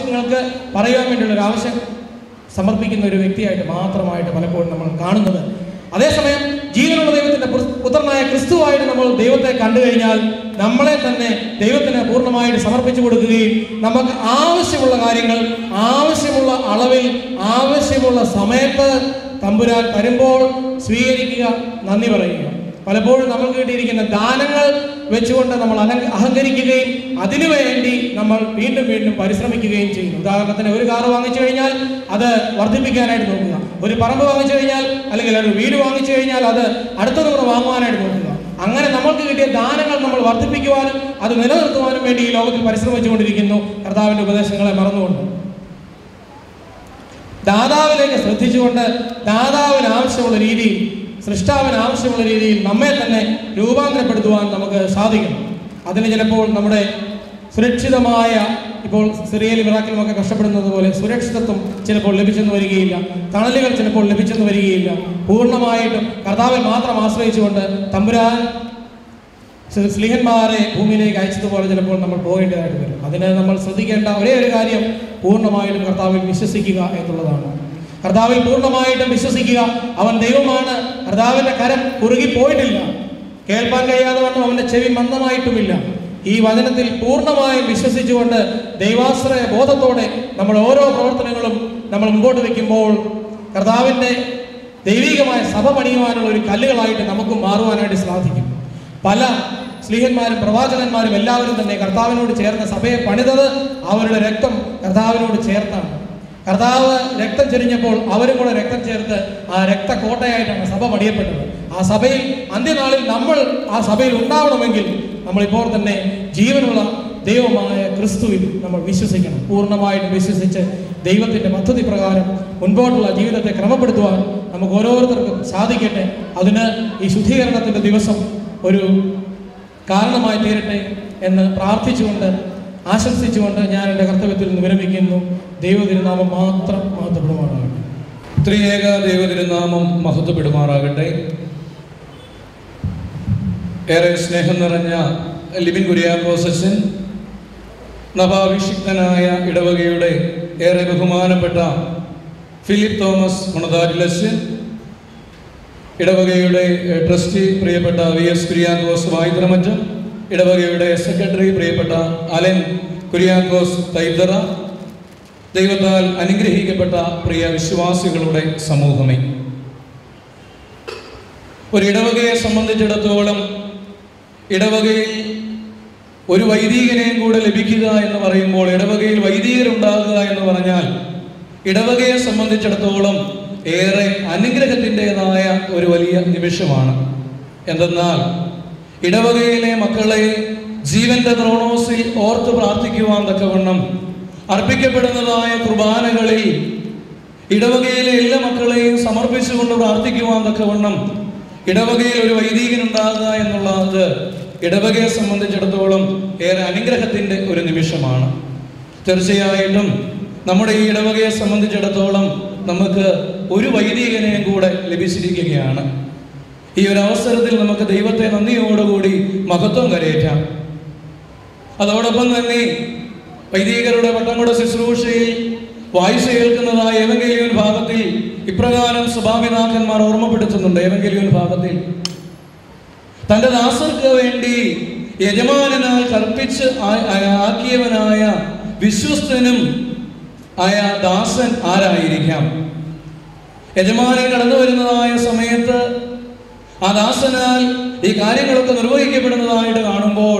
ആവശ്യങ്ങൾക്ക് പറയുവാൻ വേണ്ടിയുള്ള ഒരു ആവശ്യം സമർപ്പിക്കുന്ന ഒരു വ്യക്തിയായിട്ട് മാത്രമായിട്ട് പലപ്പോഴും നമ്മൾ കാണുന്നത് അതേസമയം ജീവനുള്ള ദൈവത്തിന്റെ പുസ്- പുത്രനായ ക്രിസ്തുവായിട്ട് നമ്മൾ ദൈവത്തെ കണ്ടു കഴിഞ്ഞാൽ നമ്മളെ തന്നെ ദൈവത്തിന് പൂർണ്ണമായിട്ട് സമർപ്പിച്ചു കൊടുക്കുകയും നമുക്ക് ആവശ്യമുള്ള കാര്യങ്ങൾ ആവശ്യമുള്ള അളവിൽ ആവശ്യമുള്ള സമയത്ത് തമ്പുരാൻ തരുമ്പോൾ സ്വീകരിക്കുക നന്ദി പറയുക പലപ്പോഴും നമുക്ക് കിട്ടിയിരിക്കുന്ന ദാനങ്ങൾ വെച്ചുകൊണ്ട് നമ്മൾ അലങ്ക അഹങ്കരിക്കുകയും അതിനുവേണ്ടി നമ്മൾ വീണ്ടും വീണ്ടും പരിശ്രമിക്കുകയും ചെയ്യുന്നു ഉദാഹരണത്തിന് ഒരു കാർ വാങ്ങിച്ചു കഴിഞ്ഞാൽ അത് വർദ്ധിപ്പിക്കാനായിട്ട് നോക്കുക ഒരു പറമ്പ് വാങ്ങിച്ചു കഴിഞ്ഞാൽ അല്ലെങ്കിൽ ഒരു വീട് വാങ്ങിച്ചു കഴിഞ്ഞാൽ അത് അടുത്തത് കൂടെ വാങ്ങുവാനായിട്ട് നോക്കുക അങ്ങനെ നമ്മൾക്ക് കിട്ടിയ ദാനങ്ങൾ നമ്മൾ വർദ്ധിപ്പിക്കുവാനും അത് നിലനിർത്തുവാനും വേണ്ടി ഈ ലോകത്തിൽ പരിശ്രമിച്ചുകൊണ്ടിരിക്കുന്നു കർത്താവിന്റെ ഉപദേശങ്ങളെ മറന്നുകൊണ്ട് ദാതാവിലേക്ക് ശ്രദ്ധിച്ചുകൊണ്ട് ദാതാവിന് ആവശ്യമുള്ള രീതിയിൽ സൃഷ്ടാവിന് ആവശ്യമുള്ള രീതിയിൽ നമ്മെ തന്നെ രൂപാന്തരപ്പെടുത്തുവാൻ നമുക്ക് സാധിക്കണം അതിന് ചിലപ്പോൾ നമ്മുടെ സുരക്ഷിതമായ ഇപ്പോൾ സിറിയയിൽ ഇറാഖിലും ഒക്കെ കഷ്ടപ്പെടുന്നത് പോലെ സുരക്ഷിതത്വം ചിലപ്പോൾ ലഭിച്ചെന്ന് വരികയില്ല തണലുകൾ ചിലപ്പോൾ ലഭിച്ചെന്ന് വരികയില്ല പൂർണ്ണമായിട്ടും കർത്താവിൽ മാത്രം ആശ്രയിച്ചുകൊണ്ട് തമ്പുരാൻ ശ്രീ- സ്ലീഹന്മാരെ ഭൂമിയിലേക്ക് അയച്ചതുപോലെ ചിലപ്പോൾ നമ്മൾ പോകേണ്ടതായിട്ട് വരും അതിന് നമ്മൾ ശ്രദ്ധിക്കേണ്ട ഒരേ ഒരു കാര്യം പൂർണ്ണമായിട്ടും കർത്താവിൽ വിശ്വസിക്കുക എന്നുള്ളതാണ് കർത്താവിൽ പൂർണ്ണമായിട്ടും വിശ്വസിക്കുക അവൻ ദൈവമാണ് കർത്താവിന്റെ കരം കുറുകി പോയിട്ടില്ല കേൾപ്പാൻ കഴിയാതെ വണ്ണം അവന്റെ ചെവി മന്ദമായിട്ടുമില്ല ഈ വചനത്തിൽ പൂർണ്ണമായും വിശ്വസിച്ചുകൊണ്ട് ദൈവാശ്രയ ബോധത്തോടെ നമ്മൾ ഓരോ പ്രവർത്തനങ്ങളും നമ്മൾ മുമ്പോട്ട് വെക്കുമ്പോൾ കർത്താവിന്റെ ദൈവികമായ സഭ പണിയുവാനുള്ള ഒരു കല്ലുകളായിട്ട് നമുക്ക് മാറുവാനായിട്ട് സാധിക്കും പല സ്ലീഹന്മാരും പ്രവാചകന്മാരും എല്ലാവരും തന്നെ കർത്താവിനോട് ചേർന്ന സഭയെ പണിതത് അവരുടെ രക്തം കർത്താവിനോട് ചേർത്താണ് കർത്താവ് രക്തം ചെരിഞ്ഞപ്പോൾ അവരും കൂടെ രക്തം ചേർത്ത് ആ രക്തക്കോട്ടയായിട്ടാണ് സഭ പണിയപ്പെട്ടത് ആ സഭയിൽ അന്ത്യനാളിൽ നമ്മൾ ആ സഭയിൽ ഉണ്ടാവണമെങ്കിൽ നമ്മളിപ്പോൾ തന്നെ ജീവനുള്ള ദൈവമായ ക്രിസ്തുവിൽ നമ്മൾ വിശ്വസിക്കണം പൂർണ്ണമായിട്ടും വിശ്വസിച്ച് ദൈവത്തിന്റെ പദ്ധതി പ്രകാരം മുൻപോട്ടുള്ള ജീവിതത്തെ ക്രമപ്പെടുത്തുവാൻ നമുക്ക് ഓരോരുത്തർക്കും സാധിക്കട്ടെ അതിന് ഈ ശുദ്ധീകരണത്തിന്റെ ദിവസം ഒരു കാരണമായി തീരട്ടെ എന്ന് പ്രാർത്ഥിച്ചുകൊണ്ട് ആശംസിച്ചുകൊണ്ട് ഞാൻ എൻ്റെ കർത്തവ്യത്തിൽ നിന്ന് വിരമിക്കുന്നു ദൈവ തിരുനാമം മാത്രം മഹത്വപ്പെടുമാറാകട്ടെ ത്രിയേക ദൈവതിരുനാമം മഹത്വപ്പെടുമാറാകട്ടെ ഏറെ സ്നേഹം നിറഞ്ഞ ലിബിൻ കുര്യാക്കോസച്ചൻ നവാഭിഷിക്തനായ ഇടവകയുടെ ഏറെ ബഹുമാനപ്പെട്ട ഫിലിപ്പ് തോമസ് കുണതാരിലച്ചൻ ഇടവകയുടെ ഏഹ്, ട്രസ്റ്റി പ്രിയപ്പെട്ട വി എസ് കുര്യാക്കോസ് വായുദ്രമറ്റം ഇടവകയുടെ സെക്രട്ടറി പ്രിയപ്പെട്ട അലൻ കുര്യാക്കോസ് തൈതറ ദൈവത്താൽ അനുഗ്രഹിക്കപ്പെട്ട പ്രിയ വിശ്വാസികളുടെ സമൂഹമേ ഒരു ഇടവകയെ സംബന്ധിച്ചിടത്തോളം ഇടവകയിൽ ഒരു വൈദികനെയും കൂടെ ലഭിക്കുക എന്ന് പറയുമ്പോൾ ഇടവകയിൽ വൈദികരുണ്ടാകുക എന്ന് പറഞ്ഞാൽ ഇടവകയെ സംബന്ധിച്ചിടത്തോളം ഏറെ അനുഗ്രഹത്തിൻ്റെതായ ഒരു വലിയ നിമിഷമാണ് എന്തെന്നാൽ ഇടവകയിലെ മക്കളെ ജീവന്റെ ദ്രോണോസിൽ ഓർത്ത് പ്രാർത്ഥിക്കുവാൻ തക്കവണ്ണം അർപ്പിക്കപ്പെടുന്നതായ കുർബാനകളിൽ ഇടവകയിലെ എല്ലാ മക്കളെയും സമർപ്പിച്ചുകൊണ്ട് പ്രാർത്ഥിക്കുവാൻ തക്കവണ്ണം ഇടവകയിൽ ഒരു വൈദികൻ ഉണ്ടാകുക എന്നുള്ളത് ഇടവകയെ സംബന്ധിച്ചിടത്തോളം ഏറെ അനുഗ്രഹത്തിന്റെ ഒരു നിമിഷമാണ് തീർച്ചയായിട്ടും നമ്മുടെ ഈ ഇടവകയെ സംബന്ധിച്ചിടത്തോളം നമുക്ക് ഒരു വൈദികനെയും കൂടെ ലഭിച്ചിരിക്കുകയാണ് ഈ ഒരു അവസരത്തിൽ നമുക്ക് ദൈവത്തെ നന്ദിയോടുകൂടി മഹത്വം കരയേറ്റാം അതോടൊപ്പം തന്നെ വൈദികരുടെ പട്ടംകുട ശുശ്രൂഷയിൽ വായിച്ചു കേൾക്കുന്നതായ ഏവങ്കലിയൻ ഭാഗത്തിൽ ഇപ്രകാരം സ്വഭാവിനാഥന്മാർ ഓർമ്മപ്പെടുത്തുന്നുണ്ട് ഏവങ്കലിയൻ ഭാഗത്തിൽ തന്റെ ദാസർക്ക് വേണ്ടി യജമാനനാൽ കൽപ്പിച്ച് ആ- ആ- ആക്കിയവനായ വിശ്വസ്തനും ആയ ദാസൻ ആരായിരിക്കാം യജമാനൻ കടന്നു വരുന്നതായ സമയത്ത് ആ ദാസനാൽ ഈ കാര്യങ്ങളൊക്കെ നിർവഹിക്കപ്പെടുന്നതായിട്ട് കാണുമ്പോൾ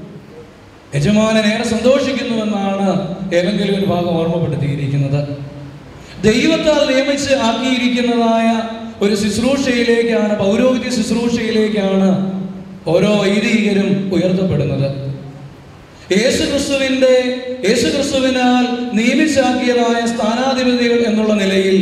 യജമാനൻ ഏറെ സന്തോഷിക്കുന്നുവെന്നാണ് ഏതെങ്കിലും ഒരു ഭാഗം ഓർമ്മപ്പെടുത്തിയിരിക്കുന്നത് ദൈവത്താൽ നിയമിച്ച് ആക്കിയിരിക്കുന്നതായ ഒരു ശുശ്രൂഷയിലേക്കാണ് പൗരോഹിത്യ ശുശ്രൂഷയിലേക്കാണ് ഓരോ വൈദികരും ഉയർത്തപ്പെടുന്നത് യേശു ക്രിസ്തുവിന്റെ യേശു ക്രിസ്തുവിനാൽ നിയമിച്ചാക്കിയതായ സ്ഥാനാധിപതികൾ എന്നുള്ള നിലയിൽ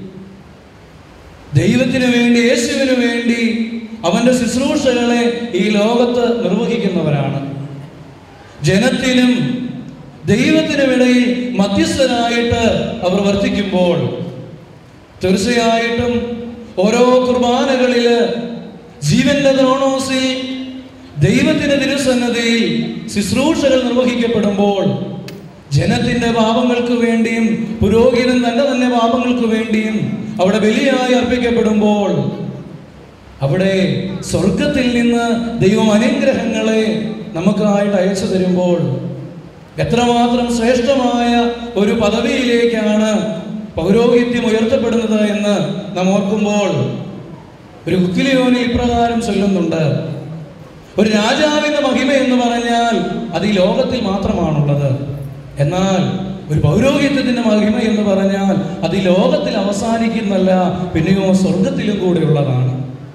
ദൈവത്തിന് വേണ്ടി യേശുവിന് വേണ്ടി അവന്റെ ശുശ്രൂഷകളെ ഈ ലോകത്ത് നിർവഹിക്കുന്നവരാണ് ജനത്തിനും ദൈവത്തിനുമിടയിൽ മധ്യസ്ഥനായിട്ട് അവർ വർത്തിക്കുമ്പോൾ തീർച്ചയായിട്ടും ഓരോ കുർബാനകളില് ജീവന്റെ ദ്രോണോസിൽ ദൈവത്തിന്റെ തിരുസന്നതിയിൽ ശുശ്രൂഷകൾ നിർവഹിക്കപ്പെടുമ്പോൾ ജനത്തിന്റെ പാപങ്ങൾക്ക് വേണ്ടിയും പുരോഹിതൻ തന്റെ തന്നെ പാപങ്ങൾക്ക് വേണ്ടിയും അവിടെ ബലിയായി അർപ്പിക്കപ്പെടുമ്പോൾ അവിടെ സ്വർഗത്തിൽ നിന്ന് ദൈവം അനുഗ്രഹങ്ങളെ നമുക്കായിട്ട് അയച്ചു തരുമ്പോൾ എത്രമാത്രം ശ്രേഷ്ഠമായ ഒരു പദവിയിലേക്കാണ് പൗരോഹിത്യം ഉയർത്തപ്പെടുന്നത് എന്ന് നാം ഓർക്കുമ്പോൾ ഒരു കുക്കിലിയോനിൽ ഇപ്രകാരം ചൊല്ലുന്നുണ്ട് ഒരു രാജാവിന്റെ മഹിമ എന്ന് പറഞ്ഞാൽ അത് ഈ ലോകത്തിൽ മാത്രമാണുള്ളത് എന്നാൽ ഒരു പൗരോഹിത്യത്തിന്റെ മഹിമ എന്ന് പറഞ്ഞാൽ അത് ഈ ലോകത്തിൽ അവസാനിക്കുന്നല്ല പിന്നെയോ സ്വർഗത്തിലും കൂടെയുള്ളതാണ്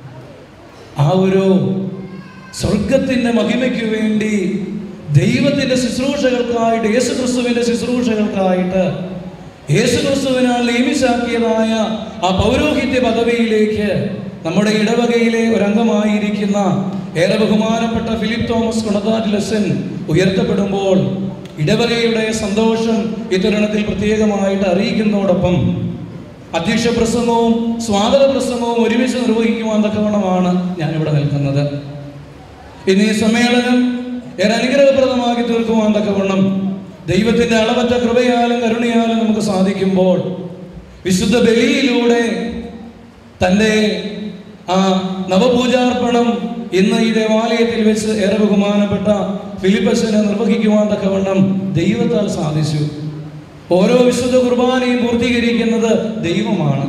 ആ ഒരു സ്വർഗത്തിന്റെ മഹിമയ്ക്ക് വേണ്ടി ദൈവത്തിന്റെ ശുശ്രൂഷകൾക്കായിട്ട് യേശു ക്രിസ്തുവിന്റെ ശുശ്രൂഷകൾക്കായിട്ട് യേശു ക്രിസ്തുവിനാൽ നിയമിച്ചാക്കിയതായ ആ പൗരോഹിത്യ പദവിയിലേക്ക് നമ്മുടെ ഇടവകയിലെ ഒരംഗമായിരിക്കുന്ന ഏറെ ബഹുമാനപ്പെട്ട ഫിലിപ്പ് തോമസ് കുണതാറ്റിലസൻ ഉയർത്തപ്പെടുമ്പോൾ ഇടവകയുടെ സന്തോഷം ഈ തരുണത്തിൽ പ്രത്യേകമായിട്ട് അറിയിക്കുന്നതോടൊപ്പം അധ്യക്ഷ പ്രസംഗവും സ്വാഗത പ്രസംഗവും ഒരുമിച്ച് നിർവഹിക്കുവാൻ തക്കവണ്ണമാണ് ഞാനിവിടെ നിൽക്കുന്നത് ഇന്ന് ഈ സമ്മേളനം ഏറെ അനുഗ്രഹപ്രദമാക്കി തീർക്കുവാൻ തക്കവണ്ണം ദൈവത്തിന്റെ അളവറ്റ കൃപയാലും കരുണയാലും നമുക്ക് സാധിക്കുമ്പോൾ വിശുദ്ധ ബലിയിലൂടെ തൻ്റെ ആ നവപൂജാർപ്പണം ഇന്ന് ഈ ദേവാലയത്തിൽ വെച്ച് ഏറെ ബഹുമാനപ്പെട്ട ഫിലിപ്പച്ചനെ നിർവഹിക്കുവാൻ തക്കവണ്ണം ദൈവത്താൽ സാധിച്ചു ഓരോ വിശുദ്ധ കുർബാനയും പൂർത്തീകരിക്കുന്നത് ദൈവമാണ്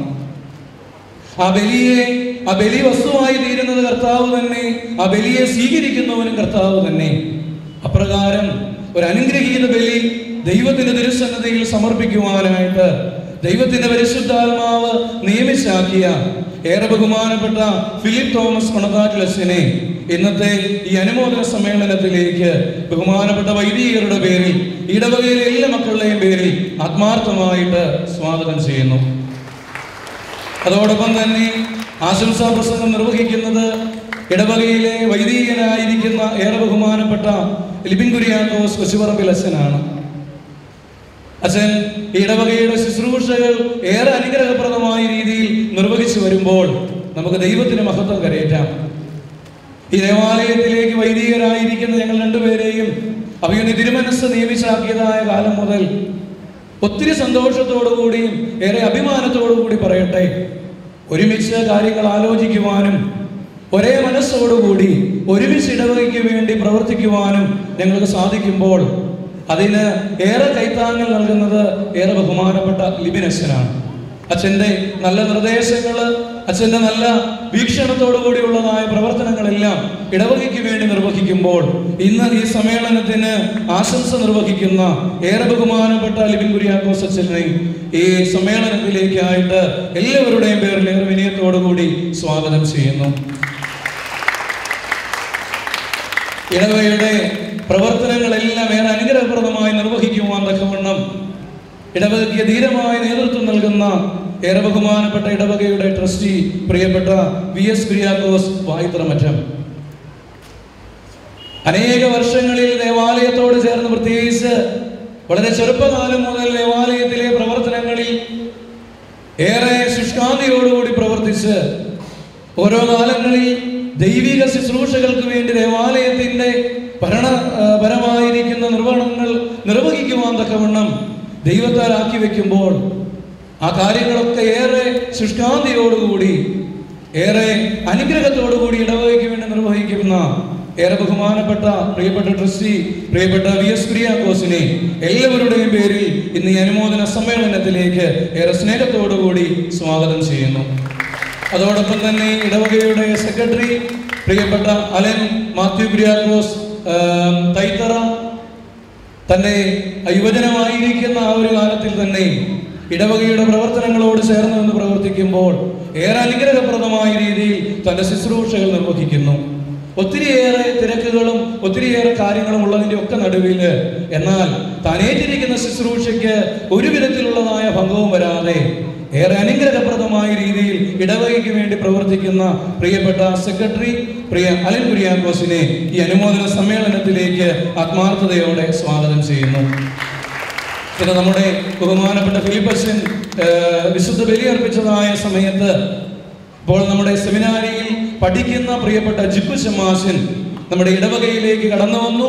ആ ബലിയെ ആ ബലി വസ്തുവായി തീരുന്നത് കർത്താവ് തന്നെ ആ ബലിയെ സ്വീകരിക്കുന്നവനും കർത്താവ് തന്നെ അപ്രകാരം ഒരു അനുഗ്രഹീത ബലി ദൈവത്തിന്റെ തിരുസന്നതയിൽ സമർപ്പിക്കുവാനായിട്ട് ദൈവത്തിന്റെ പരിശുദ്ധാത്മാവ് നിയമിച്ചാക്കിയ ഏറെ ബഹുമാനപ്പെട്ട ഫിലിപ്പ് തോമസ് കൊണതാറ്റിലസിനെ ഇന്നത്തെ ഈ അനുമോദന സമ്മേളനത്തിലേക്ക് ബഹുമാനപ്പെട്ട വൈദികരുടെ പേരിൽ ഇടവകയിലെ എല്ലാ മക്കളുടെയും പേരിൽ ആത്മാർത്ഥമായിട്ട് സ്വാഗതം ചെയ്യുന്നു അതോടൊപ്പം തന്നെ ആശംസാ പ്രസംഗം നിർവഹിക്കുന്നത് ഇടവകയിലെ വൈദികനായിരിക്കുന്ന ഏറെ ബഹുമാനപ്പെട്ട ലിബിൻ കുര്യാക്കോസ് കൊച്ചുപറമ്പിൽ അച്ഛനാണ് അച്ഛൻ ഈ ഇടവകയുടെ ശുശ്രൂഷകൾ ഏറെ അനുഗ്രഹപ്രദമായ രീതിയിൽ നിർവഹിച്ചു വരുമ്പോൾ നമുക്ക് ദൈവത്തിന് മഹത്വം കരയേറ്റാം ഈ ദേവാലയത്തിലേക്ക് വൈദികരായിരിക്കുന്ന ഞങ്ങൾ രണ്ടുപേരെയും അവയൊന്ന് തിരുമനസ് നിയമിച്ചാക്കിയതായ കാലം മുതൽ ഒത്തിരി സന്തോഷത്തോടുകൂടിയും ഏറെ അഭിമാനത്തോടുകൂടി പറയട്ടെ ഒരുമിച്ച് കാര്യങ്ങൾ ആലോചിക്കുവാനും ഒരേ മനസ്സോടുകൂടി ഒരുമിച്ച് ഇടവകയ്ക്ക് വേണ്ടി പ്രവർത്തിക്കുവാനും ഞങ്ങൾക്ക് സാധിക്കുമ്പോൾ അതിന് ഏറെ കൈത്താങ്ങൽ നൽകുന്നത് ഏറെ ബഹുമാനപ്പെട്ട ലിബിനശ്വനാണ് അച്ഛൻ്റെ നല്ല നിർദ്ദേശങ്ങൾ അച്ഛൻ്റെ നല്ല വീക്ഷണത്തോടു കൂടിയുള്ളതായ പ്രവർത്തനങ്ങളെല്ലാം ഇടവകയ്ക്ക് വേണ്ടി നിർവഹിക്കുമ്പോൾ ഇന്ന് ഈ സമ്മേളനത്തിന് ആശംസ നിർവഹിക്കുന്ന ഏറെ ബഹുമാനപ്പെട്ട ലിബിൻ കുര്യാക്കോസ് അച്ഛനെ ഈ സമ്മേളനത്തിലേക്കായിട്ട് എല്ലാവരുടെയും പേരിൽ ഏറെ വിനയത്തോടു കൂടി സ്വാഗതം ചെയ്യുന്നു ഇടവകയുടെ പ്രവർത്തനങ്ങളെല്ലാം ഏറെ അനുഗ്രഹപ്രദമായി നിർവഹിക്കുവാൻ തക്കവണ്ണം ഇടവകയ്ക്ക് ധീരമായ നേതൃത്വം നൽകുന്ന ഏറെ ബഹുമാനപ്പെട്ട ഇടവകയുടെ ട്രസ്റ്റി പ്രിയപ്പെട്ട വി എസ് കുര്യാക്കോസ് വായുത്രമറ്റം അനേക വർഷങ്ങളിൽ ദേവാലയത്തോട് ചേർന്ന് പ്രത്യേകിച്ച് വളരെ ചെറുപ്പകാലം മുതൽ ദേവാലയത്തിലെ പ്രവർത്തനങ്ങളിൽ ഏറെ ശുഷ്കാന്തിയോടുകൂടി പ്രവർത്തിച്ച് ഓരോ കാലങ്ങളിൽ ദൈവിക ശുശ്രൂഷകൾക്ക് വേണ്ടി ദേവാലയത്തിന്റെ ഭരണ ആ, പരമായിരിക്കുന്ന നിർവഹണങ്ങൾ നിർവഹിക്കുവാൻ തക്കവണ്ണം ദൈവത്താൽ ആക്കി വെക്കുമ്പോൾ ആ കാര്യങ്ങളൊക്കെ ഏറെ ശുഷ്കാന്തിയോടുകൂടി ഏറെ അനുഗ്രഹത്തോടുകൂടി ഇടവകയ്ക്ക് വേണ്ടി നിർവഹിക്കുന്ന ഏറെ ബഹുമാനപ്പെട്ട പ്രിയപ്പെട്ട ട്രസ്റ്റി പ്രിയപ്പെട്ട വി എസ് കുര്യാക്കോസിനെ എല്ലാവരുടെയും പേരിൽ ഇന്ന് ഈ അനുമോദന സമ്മേളനത്തിലേക്ക് ഏറെ സ്നേഹത്തോടുകൂടി സ്വാഗതം ചെയ്യുന്നു അതോടൊപ്പം തന്നെ ഇടവകയുടെ സെക്രട്ടറി പ്രിയപ്പെട്ട അലൻ മാത്യു കുര്യാക്കോസ് ആം, തൈത്തറ തന്റെ യുവജനമായിരിക്കുന്ന ആ ഒരു കാലത്തിൽ തന്നെ ഇടവകയുടെ പ്രവർത്തനങ്ങളോട് ചേർന്ന് നിന്ന് പ്രവർത്തിക്കുമ്പോൾ ഏറെ അനുഗ്രഹപ്രദമായ രീതിയിൽ തന്റെ ശുശ്രൂഷകൾ നിർവഹിക്കുന്നു ഒത്തിരിയേറെ തിരക്കുകളും ഒത്തിരിയേറെ കാര്യങ്ങളും ഉള്ളതിന്റെ ഒക്കെ നടുവിൽ എന്നാൽ താനേറ്റിരിക്കുന്ന ശുശ്രൂഷയ്ക്ക് ഒരു വിധത്തിലുള്ളതായ ഭംഗവും വരാതെ ഏറെ അനുഗ്രഹപ്രദമായ രീതിയിൽ ഇടവകയ്ക്ക് വേണ്ടി പ്രവർത്തിക്കുന്ന പ്രിയപ്പെട്ട സെക്രട്ടറി പ്രിയ അലൻ കുര്യാക്കോസിനെ ഈ അനുമോദന സമ്മേളനത്തിലേക്ക് ആത്മാർത്ഥതയോടെ സ്വാഗതം ചെയ്യുന്നു പിന്നെ നമ്മുടെ ബഹുമാനപ്പെട്ട ഫിലിപ്പച്ചൻ ഏഹ്, വിശുദ്ധ ബലി അർപ്പിച്ചതായ സമയത്ത് ഇപ്പോൾ നമ്മുടെ സെമിനാരിയിൽ പഠിക്കുന്ന പ്രിയപ്പെട്ട ജിക്കു ശമാശൻ നമ്മുടെ ഇടവകയിലേക്ക് കടന്നു വന്നു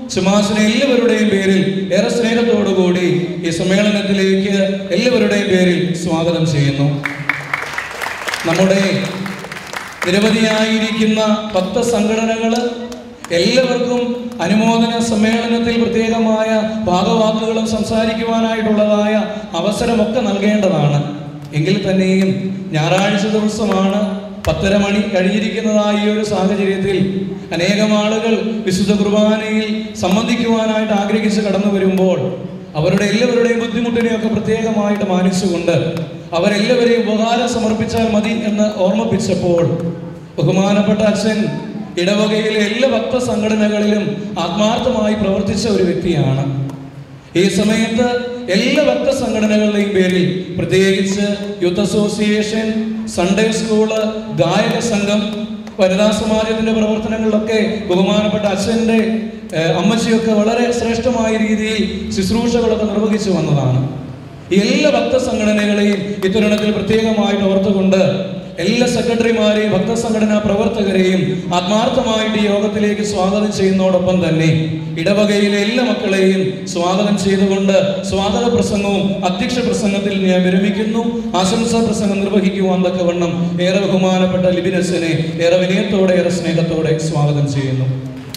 ശുമാസിനെ എല്ലാവരുടെയും പേരിൽ ഏറെ സ്നേഹത്തോടു കൂടി ഈ സമ്മേളനത്തിലേക്ക് എല്ലാവരുടെയും പേരിൽ സ്വാഗതം ചെയ്യുന്നു നമ്മുടെ നിരവധിയായിരിക്കുന്ന പത്ത് സംഘടനകൾ എല്ലാവർക്കും അനുമോദന സമ്മേളനത്തിൽ പ്രത്യേകമായ ഭാഗവാക്കുകളും സംസാരിക്കുവാനായിട്ടുള്ളതായ അവസരമൊക്കെ നൽകേണ്ടതാണ് എങ്കിൽ തന്നെയും ഞായറാഴ്ച ദിവസമാണ് പത്തര മണി കഴിഞ്ഞിരിക്കുന്നതായ ഈ ഒരു സാഹചര്യത്തിൽ അനേകം ആളുകൾ വിശുദ്ധ കുർബാനയിൽ സംബന്ധിക്കുവാനായിട്ട് ആഗ്രഹിച്ച് കടന്നു വരുമ്പോൾ അവരുടെ എല്ലാവരുടെയും ബുദ്ധിമുട്ടിനെയൊക്കെ പ്രത്യേകമായിട്ട് മാനിച്ചുകൊണ്ട് അവരെല്ലാവരെയും ഉപകാരം സമർപ്പിച്ചാൽ മതി എന്ന് ഓർമ്മിപ്പിച്ചപ്പോൾ ബഹുമാനപ്പെട്ട അച്ഛൻ ഇടവകയിലെ എല്ലാ ഭക്ത സംഘടനകളിലും ആത്മാർത്ഥമായി പ്രവർത്തിച്ച ഒരു വ്യക്തിയാണ് ഈ സമയത്ത് എല്ലാ ഭക്ത സംഘടനകളുടെയും പേരിൽ പ്രത്യേകിച്ച് യൂത്ത് അസോസിയേഷൻ സൺഡേ സ്കൂള് ഗായക സംഘം വനിതാ സമാജത്തിന്റെ പ്രവർത്തനങ്ങളിലൊക്കെ ബഹുമാനപ്പെട്ട അച്ഛൻ്റെ ഏഹ്, അമ്മച്ചിയൊക്കെ വളരെ ശ്രേഷ്ഠമായ രീതിയിൽ ശുശ്രൂഷകളൊക്കെ നിർവഹിച്ചു വന്നതാണ് ഈ എല്ലാ ഭക്ത സംഘടനകളെയും ഇത്തരുണത്തിൽ പ്രത്യേകമായിട്ട് ഓർത്തുകൊണ്ട് എല്ലാ സെക്രട്ടറിമാരെയും ഭക്തസംഘടനാ പ്രവർത്തകരെയും ആത്മാർത്ഥമായിട്ട് ഈ യോഗത്തിലേക്ക് സ്വാഗതം ചെയ്യുന്നതോടൊപ്പം തന്നെ ഇടവകയിലെ എല്ലാ മക്കളെയും സ്വാഗതം ചെയ്തുകൊണ്ട് സ്വാഗത പ്രസംഗവും അധ്യക്ഷ പ്രസംഗത്തിൽ ഞാൻ വിരമിക്കുന്നു ആശംസാ പ്രസംഗം നിർവഹിക്കുവാൻ തക്കവണ്ണം ഏറെ ബഹുമാനപ്പെട്ട ലിബിനസിനെ ഏറെ വിനയത്തോടെ ഏറെ സ്നേഹത്തോടെ സ്വാഗതം ചെയ്യുന്നു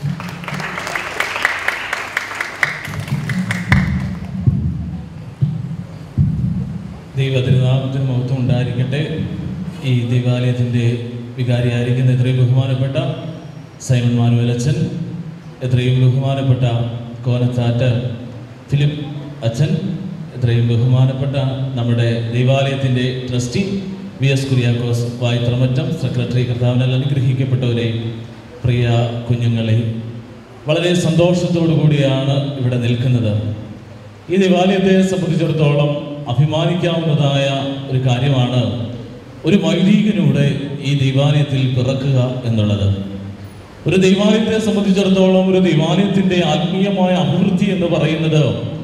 ദൈവതിരുനാമത്തിന് മഹത്വം ഉണ്ടായിരിക്കട്ടെ ഈ ദൈവാലയത്തിൻ്റെ വികാരിയായിരിക്കുന്ന എത്രയും ബഹുമാനപ്പെട്ട സൈമൺ മാനുവൽ അച്ഛൻ എത്രയും ബഹുമാനപ്പെട്ട കോനത്താറ്റ് ഫിലിപ്പ് അച്ഛൻ എത്രയും ബഹുമാനപ്പെട്ട നമ്മുടെ ദൈവാലയത്തിൻ്റെ ട്രസ്റ്റി വി എസ് കുര്യാക്കോസ് വായ്ത്രമറ്റം സെക്രട്ടറി കർത്താവിനാൽ അനുഗ്രഹിക്കപ്പെട്ടവരെ പ്രിയ കുഞ്ഞുങ്ങളെ വളരെ സന്തോഷത്തോടു കൂടിയാണ് ഇവിടെ നിൽക്കുന്നത് ഈ ദേവാലയത്തെ സംബന്ധിച്ചിടത്തോളം അഭിമാനിക്കാവുന്നതായ ഒരു കാര്യമാണ് ഒരു വൈദികനൂടെ ഈ ദൈവാലയത്തിൽ പിറക്കുക എന്നുള്ളത് ഒരു ദൈവാലയത്തെ സംബന്ധിച്ചിടത്തോളം ഒരു ദൈവാലയത്തിന്റെ ആത്മീയമായ അഭിവൃദ്ധി എന്ന് പറയുന്നത്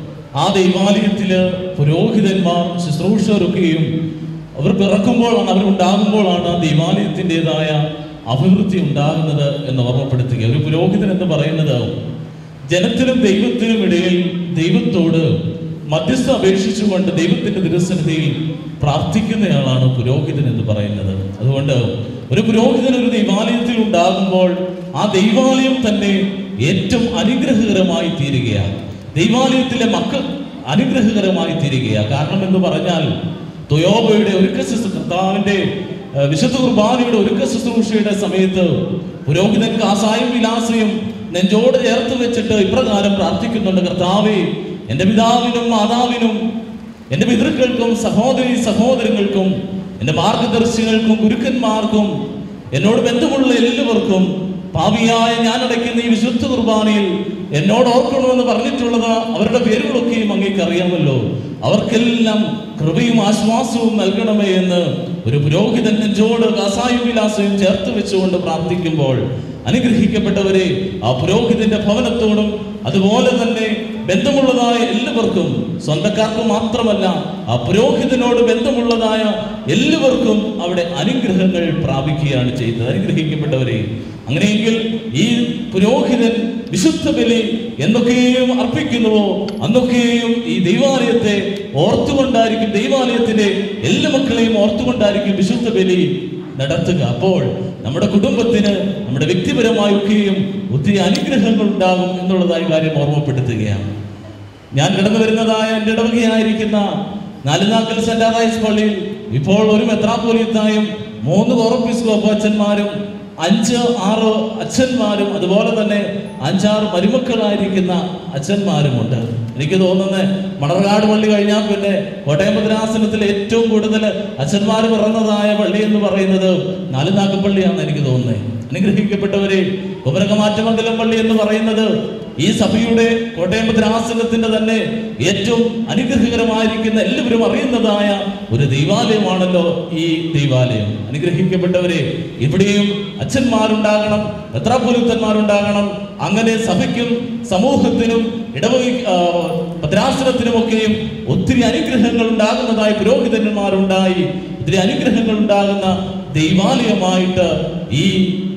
ആ ദൈവാലയത്തില് പുരോഹിതന്മാർ ശുശ്രൂഷകരൊക്കെയും അവർ പിറക്കുമ്പോഴാണ് അവരുണ്ടാകുമ്പോഴാണ് ആ ദൈവാലയത്തിൻ്റെതായ അഭിവൃദ്ധി ഉണ്ടാകുന്നത് എന്ന് ഓർമ്മപ്പെടുത്തുക ഒരു പുരോഹിതൻ എന്ന് പറയുന്നത് ജനത്തിനും ദൈവത്തിനും ഇടയിൽ ദൈവത്തോട് മധ്യസ്ഥ അപേക്ഷിച്ചുകൊണ്ട് ദൈവത്തിന്റെ തിരുസന്നിധിയിൽ പ്രാർത്ഥിക്കുന്നയാളാണ് പുരോഹിതൻ എന്ന് പറയുന്നത് അതുകൊണ്ട് ഒരു പുരോഹിതൻ ഒരു ദൈവാലയത്തിൽ ഉണ്ടാകുമ്പോൾ ആ ദൈവാലയം തന്നെ ഏറ്റവും അനുഗ്രഹകരമായി തീരുകയാണ് ദൈവാലയത്തിലെ മക്കൾ അനുഗ്രഹകരമായി തീരുകയാണ് കാരണം എന്ന് പറഞ്ഞാൽ തൊയോബയുടെ ഒരുക്ക ശുശ്രൂ കർത്താവിന്റെ ഏഹ്, വിശുദ്ധ കുർബാനയുടെ ഒരുക്ക ശുശ്രൂഷയുടെ സമയത്ത് പുരോഹിതൻ കാസായും വിലാസയും നെഞ്ചോട് ചേർത്ത് വെച്ചിട്ട് ഇപ്രകാരം പ്രാർത്ഥിക്കുന്നുണ്ട് കർത്താവേ എൻ്റെ പിതാവിനും മാതാവിനും എൻ്റെ പിതൃക്കൾക്കും സഹോദരി സഹോദരങ്ങൾക്കും എൻ്റെ മാർഗദർശികൾക്കും ഗുരുക്കന്മാർക്കും എന്നോട് ബന്ധമുള്ള എല്ലാവർക്കും പാപിയായ ഞാൻ അടയ്ക്കുന്ന ഈ വിശുദ്ധ കുർബാനയിൽ എന്നോട് ഓർക്കണമെന്ന് പറഞ്ഞിട്ടുള്ളത് അവരുടെ പേരുകളൊക്കെയും അങ്ങേക്ക് അറിയാമല്ലോ അവർക്കെല്ലാം കൃപയും ആശ്വാസവും നൽകണമേ എന്ന് ഒരു പുരോഹിതൻ നെഞ്ചോട് കാസായും വിലാസവും ചേർത്ത് വെച്ചുകൊണ്ട് പ്രാർത്ഥിക്കുമ്പോൾ അനുഗ്രഹിക്കപ്പെട്ടവരെ ആ പുരോഹിതന്റെ ഭവനത്തോടും അതുപോലെ തന്നെ ബന്ധമുള്ളതായ എല്ലാവർക്കും സ്വന്തക്കാർക്ക് മാത്രമല്ല ആ പുരോഹിതനോട് ബന്ധമുള്ളതായ എല്ലാവർക്കും അവിടെ അനുഗ്രഹങ്ങൾ പ്രാപിക്കുകയാണ് ചെയ്യുന്നത് അനുഗ്രഹിക്കപ്പെട്ടവരെ അങ്ങനെയെങ്കിൽ ഈ പുരോഹിതൻ വിശുദ്ധ ബലി എന്തൊക്കെയും അർപ്പിക്കുന്നുവോ അന്നൊക്കെയും ഈ ദൈവാലയത്തെ ഓർത്തുകൊണ്ടായിരിക്കും ദൈവാലയത്തിന്റെ എല്ലാ മക്കളെയും ഓർത്തുകൊണ്ടായിരിക്കും വിശുദ്ധ ബലി നടത്തുക അപ്പോൾ നമ്മുടെ കുടുംബത്തിന് നമ്മുടെ വ്യക്തിപരമായൊക്കെയും ഒത്തിരി അനുഗ്രഹങ്ങൾ ഉണ്ടാകും എന്നുള്ളതായ കാര്യം ഓർമ്മപ്പെടുത്തുകയാണ് ഞാൻ കടന്നു വരുന്നതായ എൻ്റെ ഇടവകയായിരിക്കുന്ന നാലുനാക്കൽ സെന്റ് ആദായസ് പള്ളിയിൽ ഇപ്പോൾ ഒരു മെത്രാപോലിത്തായും മൂന്ന് കോറപ്പിസ്കോപ്പ് അച്ഛന്മാരും അഞ്ച് ആറ് അച്ഛന്മാരും അതുപോലെ തന്നെ അഞ്ചാറ് മരുമക്കളായിരിക്കുന്ന അച്ഛന്മാരുമുണ്ട് എനിക്ക് തോന്നുന്നത് മണർകാട് പള്ളി കഴിഞ്ഞാൽ പിന്നെ കോട്ടയം ഭദ്രാസനത്തിൽ ഏറ്റവും കൂടുതൽ അച്ഛന്മാർ പിറന്നതായ പള്ളി എന്ന് പറയുന്നത് നാലുനാക്കപ്പള്ളിയാണെന്ന് എനിക്ക് തോന്നുന്നത് അനുഗ്രഹിക്കപ്പെട്ടവരെ കുമരകമാറ്റമംഗലം പള്ളി എന്ന് പറയുന്നത് ഈ സഭയുടെ കോട്ടയം ഭദ്രാസനത്തിന്റെ തന്നെ ഏറ്റവും അനുഗ്രഹകരമായിരിക്കുന്ന എല്ലാവരും അറിയുന്നതായ ഒരു ദൈവാലയമാണല്ലോ ഈ ദൈവാലയം അനുഗ്രഹിക്കപ്പെട്ടവരെ ഇവിടെയും അച്ഛന്മാരുണ്ടാകണം എത്രാപുരുത്തന്മാരുണ്ടാകണം അങ്ങനെ സഭയ്ക്കും സമൂഹത്തിനും ഇടവക ആ, ഭദ്രാസനത്തിനുമൊക്കെയും ഒത്തിരി അനുഗ്രഹങ്ങൾ ഉണ്ടാകുന്നതായി പുരോഹിതന്മാരുണ്ടായി ഒത്തിരി അനുഗ്രഹങ്ങൾ ഉണ്ടാകുന്ന ദൈവാലയമായിട്ട് ഈ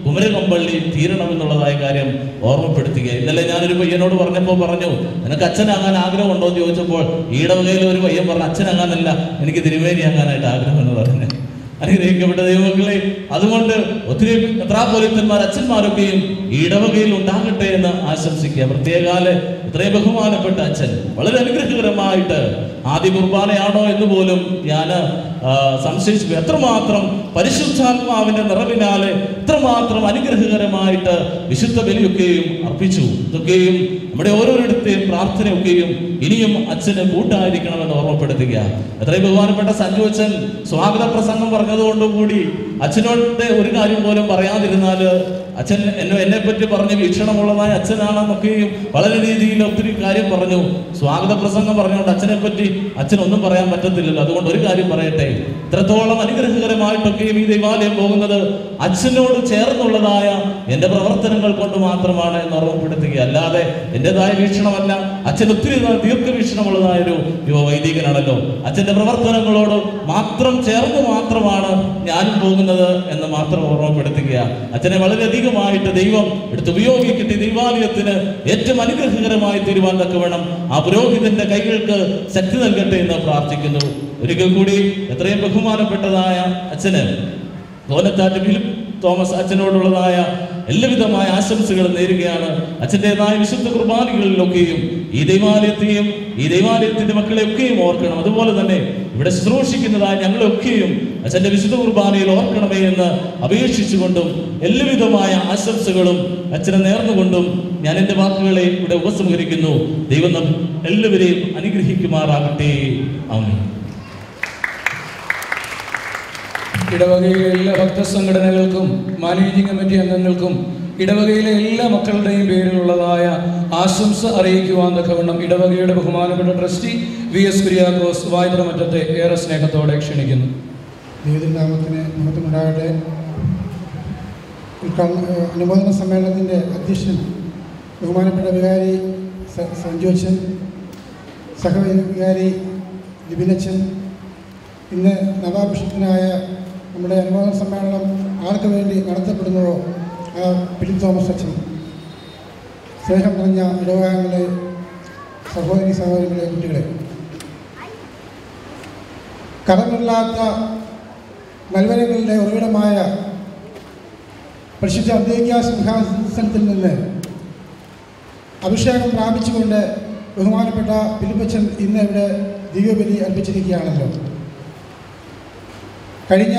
കുമരകമ്പള്ളി തീരണമെന്നുള്ളതായ കാര്യം ഓർമ്മപ്പെടുത്തുക ഇന്നലെ ഞാനൊരു പയ്യനോട് പറഞ്ഞപ്പോൾ പറഞ്ഞു നിനക്ക് അച്ഛനാകാൻ ആഗ്രഹമുണ്ടോ എന്ന് ചോദിച്ചപ്പോൾ ഈടവകയിൽ ഒരു പയ്യൻ പറഞ്ഞു അച്ഛനാകാനല്ല എനിക്ക് തിരുമേനി ആകാനായിട്ട് ആഗ്രഹം എന്ന് പറഞ്ഞു അനുഗ്രഹിക്കപ്പെട്ട ദൈവങ്ങളെ അതുകൊണ്ട് ഒത്തിരി മെത്രാപോലിത്തന്മാർ അച്ഛന്മാരൊക്കെയും ഈ ഇടവകയിൽ ഉണ്ടാകട്ടെ എന്ന് ആശംസിക്കുക പ്രത്യേകാല് ഇത്രയും ബഹുമാനപ്പെട്ട അച്ഛൻ വളരെ അനുഗ്രഹകരമായിട്ട് ആദ്യ കുർബാനയാണോ എന്ന് പോലും ഞാൻ സംശയിച്ചു എത്രമാത്രം പരിശുദ്ധാത്മാവിന്റെ നിറവിനാല് എത്രമാത്രം അനുഗ്രഹകരമായിട്ട് വിശുദ്ധ ബലിയൊക്കെയും അർപ്പിച്ചു ഇതൊക്കെയും നമ്മുടെ ഓരോരുത്തരെയും പ്രാർത്ഥനയൊക്കെയും ഇനിയും അച്ഛന് കൂട്ടായിരിക്കണമെന്ന് ഓർമ്മപ്പെടുത്തുക എത്രയും ബഹുമാനപ്പെട്ട സഞ്ജു അച്ഛൻ സ്വാഗത പ്രസംഗം പറഞ്ഞതുകൊണ്ടുകൂടി അച്ഛനോട് ഒരു കാര്യം പോലും പറയാതിരുന്നാൽ അച്ഛൻ എന്നെ എന്നെ പറ്റി പറഞ്ഞ വീക്ഷണമുള്ളതായ അച്ഛനാണെന്നൊക്കെയും വളരെ രീതിയിൽ ഒത്തിരി കാര്യം പറഞ്ഞു സ്വാഗത പ്രസംഗം പറഞ്ഞുകൊണ്ട് അച്ഛനെ പറ്റി അച്ഛനൊന്നും പറയാൻ പറ്റത്തില്ലല്ലോ അതുകൊണ്ട് ഒരു കാര്യം പറയട്ടെ ഇത്രത്തോളം അനുഗ്രഹകരമായിട്ടൊക്കെയും ഈ ദൈവാലയം പോകുന്നത് അച്ഛനോട് ചേർന്നുള്ളതായ എൻ്റെ പ്രവർത്തനങ്ങൾ കൊണ്ട് മാത്രമാണ് എന്ന് ഓർമ്മപ്പെടുത്തുക അല്ലാതെ എൻ്റെതായ വീക്ഷണമല്ല അച്ഛൻ ഒത്തിരി ദീർഘവീക്ഷണമുള്ളതായ ഒരു യുവ വൈദികനാണല്ലോ അച്ഛൻ്റെ പ്രവർത്തനങ്ങളോട് മാത്രം ചേർന്ന് മാത്രമാണ് ഞാനും പോകുന്നത് എന്ന് മാത്രം ഓർമ്മപ്പെടുത്തുക അച്ഛനെ വളരെയധികമായിട്ട് ദൈവം എടുത്ത് ഉപയോഗിക്കട്ടെ ദൈവാലയത്തിന് ഏറ്റവും അനുഗ്രഹകരമായി തീരുവാൻ തക്കവണ്ണം ആ പുരോഹിതന്റെ കൈകൾക്ക് ശക്തി നൽകട്ടെ എന്ന് പ്രാർത്ഥിക്കുന്നു ഒരിക്കൽ കൂടി എത്രയും ബഹുമാനപ്പെട്ടതായ അച്ഛന് കോലത്താറ്റ് ഫിലിപ്പ് തോമസ് അച്ഛനോടുള്ളതായ എല്ലാവിധമായ ആശംസകളും നേരുകയാണ് അച്ഛൻ്റെതായ വിശുദ്ധ കുർബാനകളിലൊക്കെയും ഈ ദൈവാലയത്തെയും ഈ ദൈവാലയത്തിന്റെ മക്കളെയൊക്കെയും ഓർക്കണം അതുപോലെ തന്നെ ഇവിടെ ശുശ്രൂഷിക്കുന്നതായ ഞങ്ങളെയൊക്കെയും അച്ഛന്റെ വിശുദ്ധ കുർബാനയിൽ ഓർക്കണമേ എന്ന് അപേക്ഷിച്ചുകൊണ്ടും എല്ലാവിധമായ ആശംസകളും അച്ഛനെ നേർന്നുകൊണ്ടും ഞാൻ എൻ്റെ വാക്കുകളെ ഇവിടെ ഉപസംഹരിക്കുന്നു ദൈവം നം എല്ലാവരെയും അനുഗ്രഹിക്കുമാറാകട്ടെ ആമേൻ ഇടവകയിലെ എല്ലാ ഭക്തസംഘടനകൾക്കും മാനേജിംഗ് കമ്മിറ്റി അംഗങ്ങൾക്കും ഇടവകയിലെ എല്ലാ മക്കളുടെയും പേരിലുള്ളതായ ആശംസ അറിയിക്കുവാൻ തക്കവണ്ണം ഇടവകയുടെ ബഹുമാനപ്പെട്ട ട്രസ്റ്റി വി എസ് കുര്യാക്കോസ് വായ്പമറ്റത്തെ ഏറെ സ്നേഹത്തോടെ ക്ഷണിക്കുന്നു ദൈവനാമത്തിന് മഹത്വമുണ്ടാകട്ടെ ഉദ്ഘാടന ഏഹ് അനുമോദന സമ്മേളനത്തിൻ്റെ അധ്യക്ഷൻ ബഹുമാനപ്പെട്ട വികാരി സ- സഞ്ജോച്ചൻ സഹവികാരി ലിബിനച്ചൻ ഇന്ന് നവാഭിഷിക്തനായ നമ്മുടെ അനുമോദന സമ്മേളനം ആർക്ക് വേണ്ടി നടത്തപ്പെടുന്നുവോ ആ ഫിലിപ്പ് തോമസ് അച്ഛൻ സ്നേഹം നിറഞ്ഞ ഇടവകാലങ്ങളെ സഹോദരി സഹോദരികളെ കുട്ടികളെ കടമില്ലാത്ത നൽവരങ്ങളുടെ ഉറവിടമായ പരിശുദ്ധ അദ്വൈക സിംഹാസനത്തിൽ നിന്ന് അഭിഷേകം പ്രാപിച്ചുകൊണ്ട് ബഹുമാനപ്പെട്ട ഫിലിപ്പച്ചൻ ഇന്ന് ഇവിടെ ദിവ്യബലി അർപ്പിച്ചിരിക്കുകയാണല്ലോ കഴിഞ്ഞ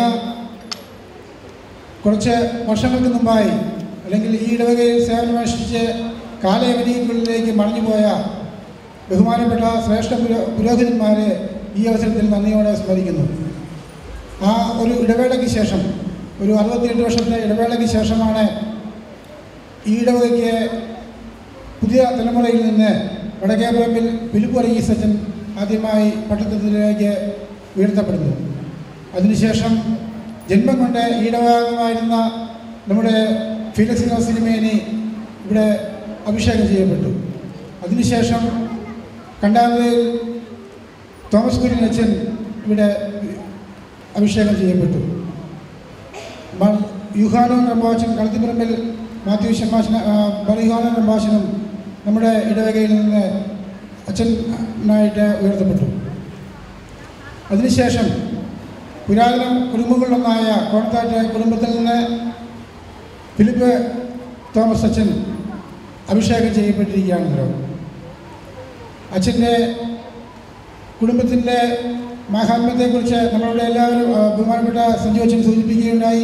കുറച്ച് വർഷങ്ങൾക്ക് മുമ്പായി അല്ലെങ്കിൽ ഈ ഇടവകയിൽ സേവനമനുഷ്ഠിച്ച് കാലയവധിക്കുള്ളിലേക്ക് മടഞ്ഞുപോയ ബഹുമാനപ്പെട്ട ശ്രേഷ്ഠ പുരോ പുരോഹിതന്മാരെ ഈ അവസരത്തിൽ നന്ദിയോടെ സ്മരിക്കുന്നു ആ ഒരു ഇടവേളയ്ക്ക് ശേഷം ഒരു അറുപത്തിയെട്ട് വർഷത്തെ ഇടവേളയ്ക്ക് ശേഷമാണ് ഈ ഇടവകയ്ക്ക് പുതിയ തലമുറയിൽ നിന്ന് വടക്കേപ്പറമ്പിൽ പിലിപ്പുറ ഈ സച്ചൻ ആദ്യമായി പട്ടത്തത്തിലേക്ക് ഉയർത്തപ്പെടുന്നു അതിനുശേഷം ജന്മം കൊണ്ട് ഈടവാംഗമായിരുന്ന നമ്മുടെ ഫിലിക്സിനോ സിനിമേനി ഇവിടെ അഭിഷേകം ചെയ്യപ്പെട്ടു അതിനുശേഷം കണ്ടാമതയിൽ തോമസ് കുര്യൻ അച്ഛൻ ഇവിടെ അഭിഷേകം ചെയ്യപ്പെട്ടു മ- യുഹാനോൻ റംബാച്ചൻ കളത്തിപ്പറമ്പിൽ മാത്യു ശമാശന ബറിഹാനോൻ റംബാച്ചനും നമ്മുടെ ഇടവകയിൽ നിന്ന് അച്ഛനായിട്ട് ഉയർത്തപ്പെട്ടു അതിനുശേഷം പുരാതന കുടുംബങ്ങളിലൊന്നായ കോണത്താറ്റ് കുടുംബത്തിൽ നിന്ന് ഫിലിപ്പ് തോമസ് അച്ഛൻ അഭിഷേകം ചെയ്യപ്പെട്ടിരിക്കുകയാണല്ലോ അച്ഛൻ്റെ കുടുംബത്തിൻ്റെ മാഹാത്മ്യത്തെക്കുറിച്ച് നമ്മളുടെ എല്ലാവരും ആ, ബഹുമാനപ്പെട്ട സഞ്ജു അച്ഛൻ സൂചിപ്പിക്കുകയുണ്ടായി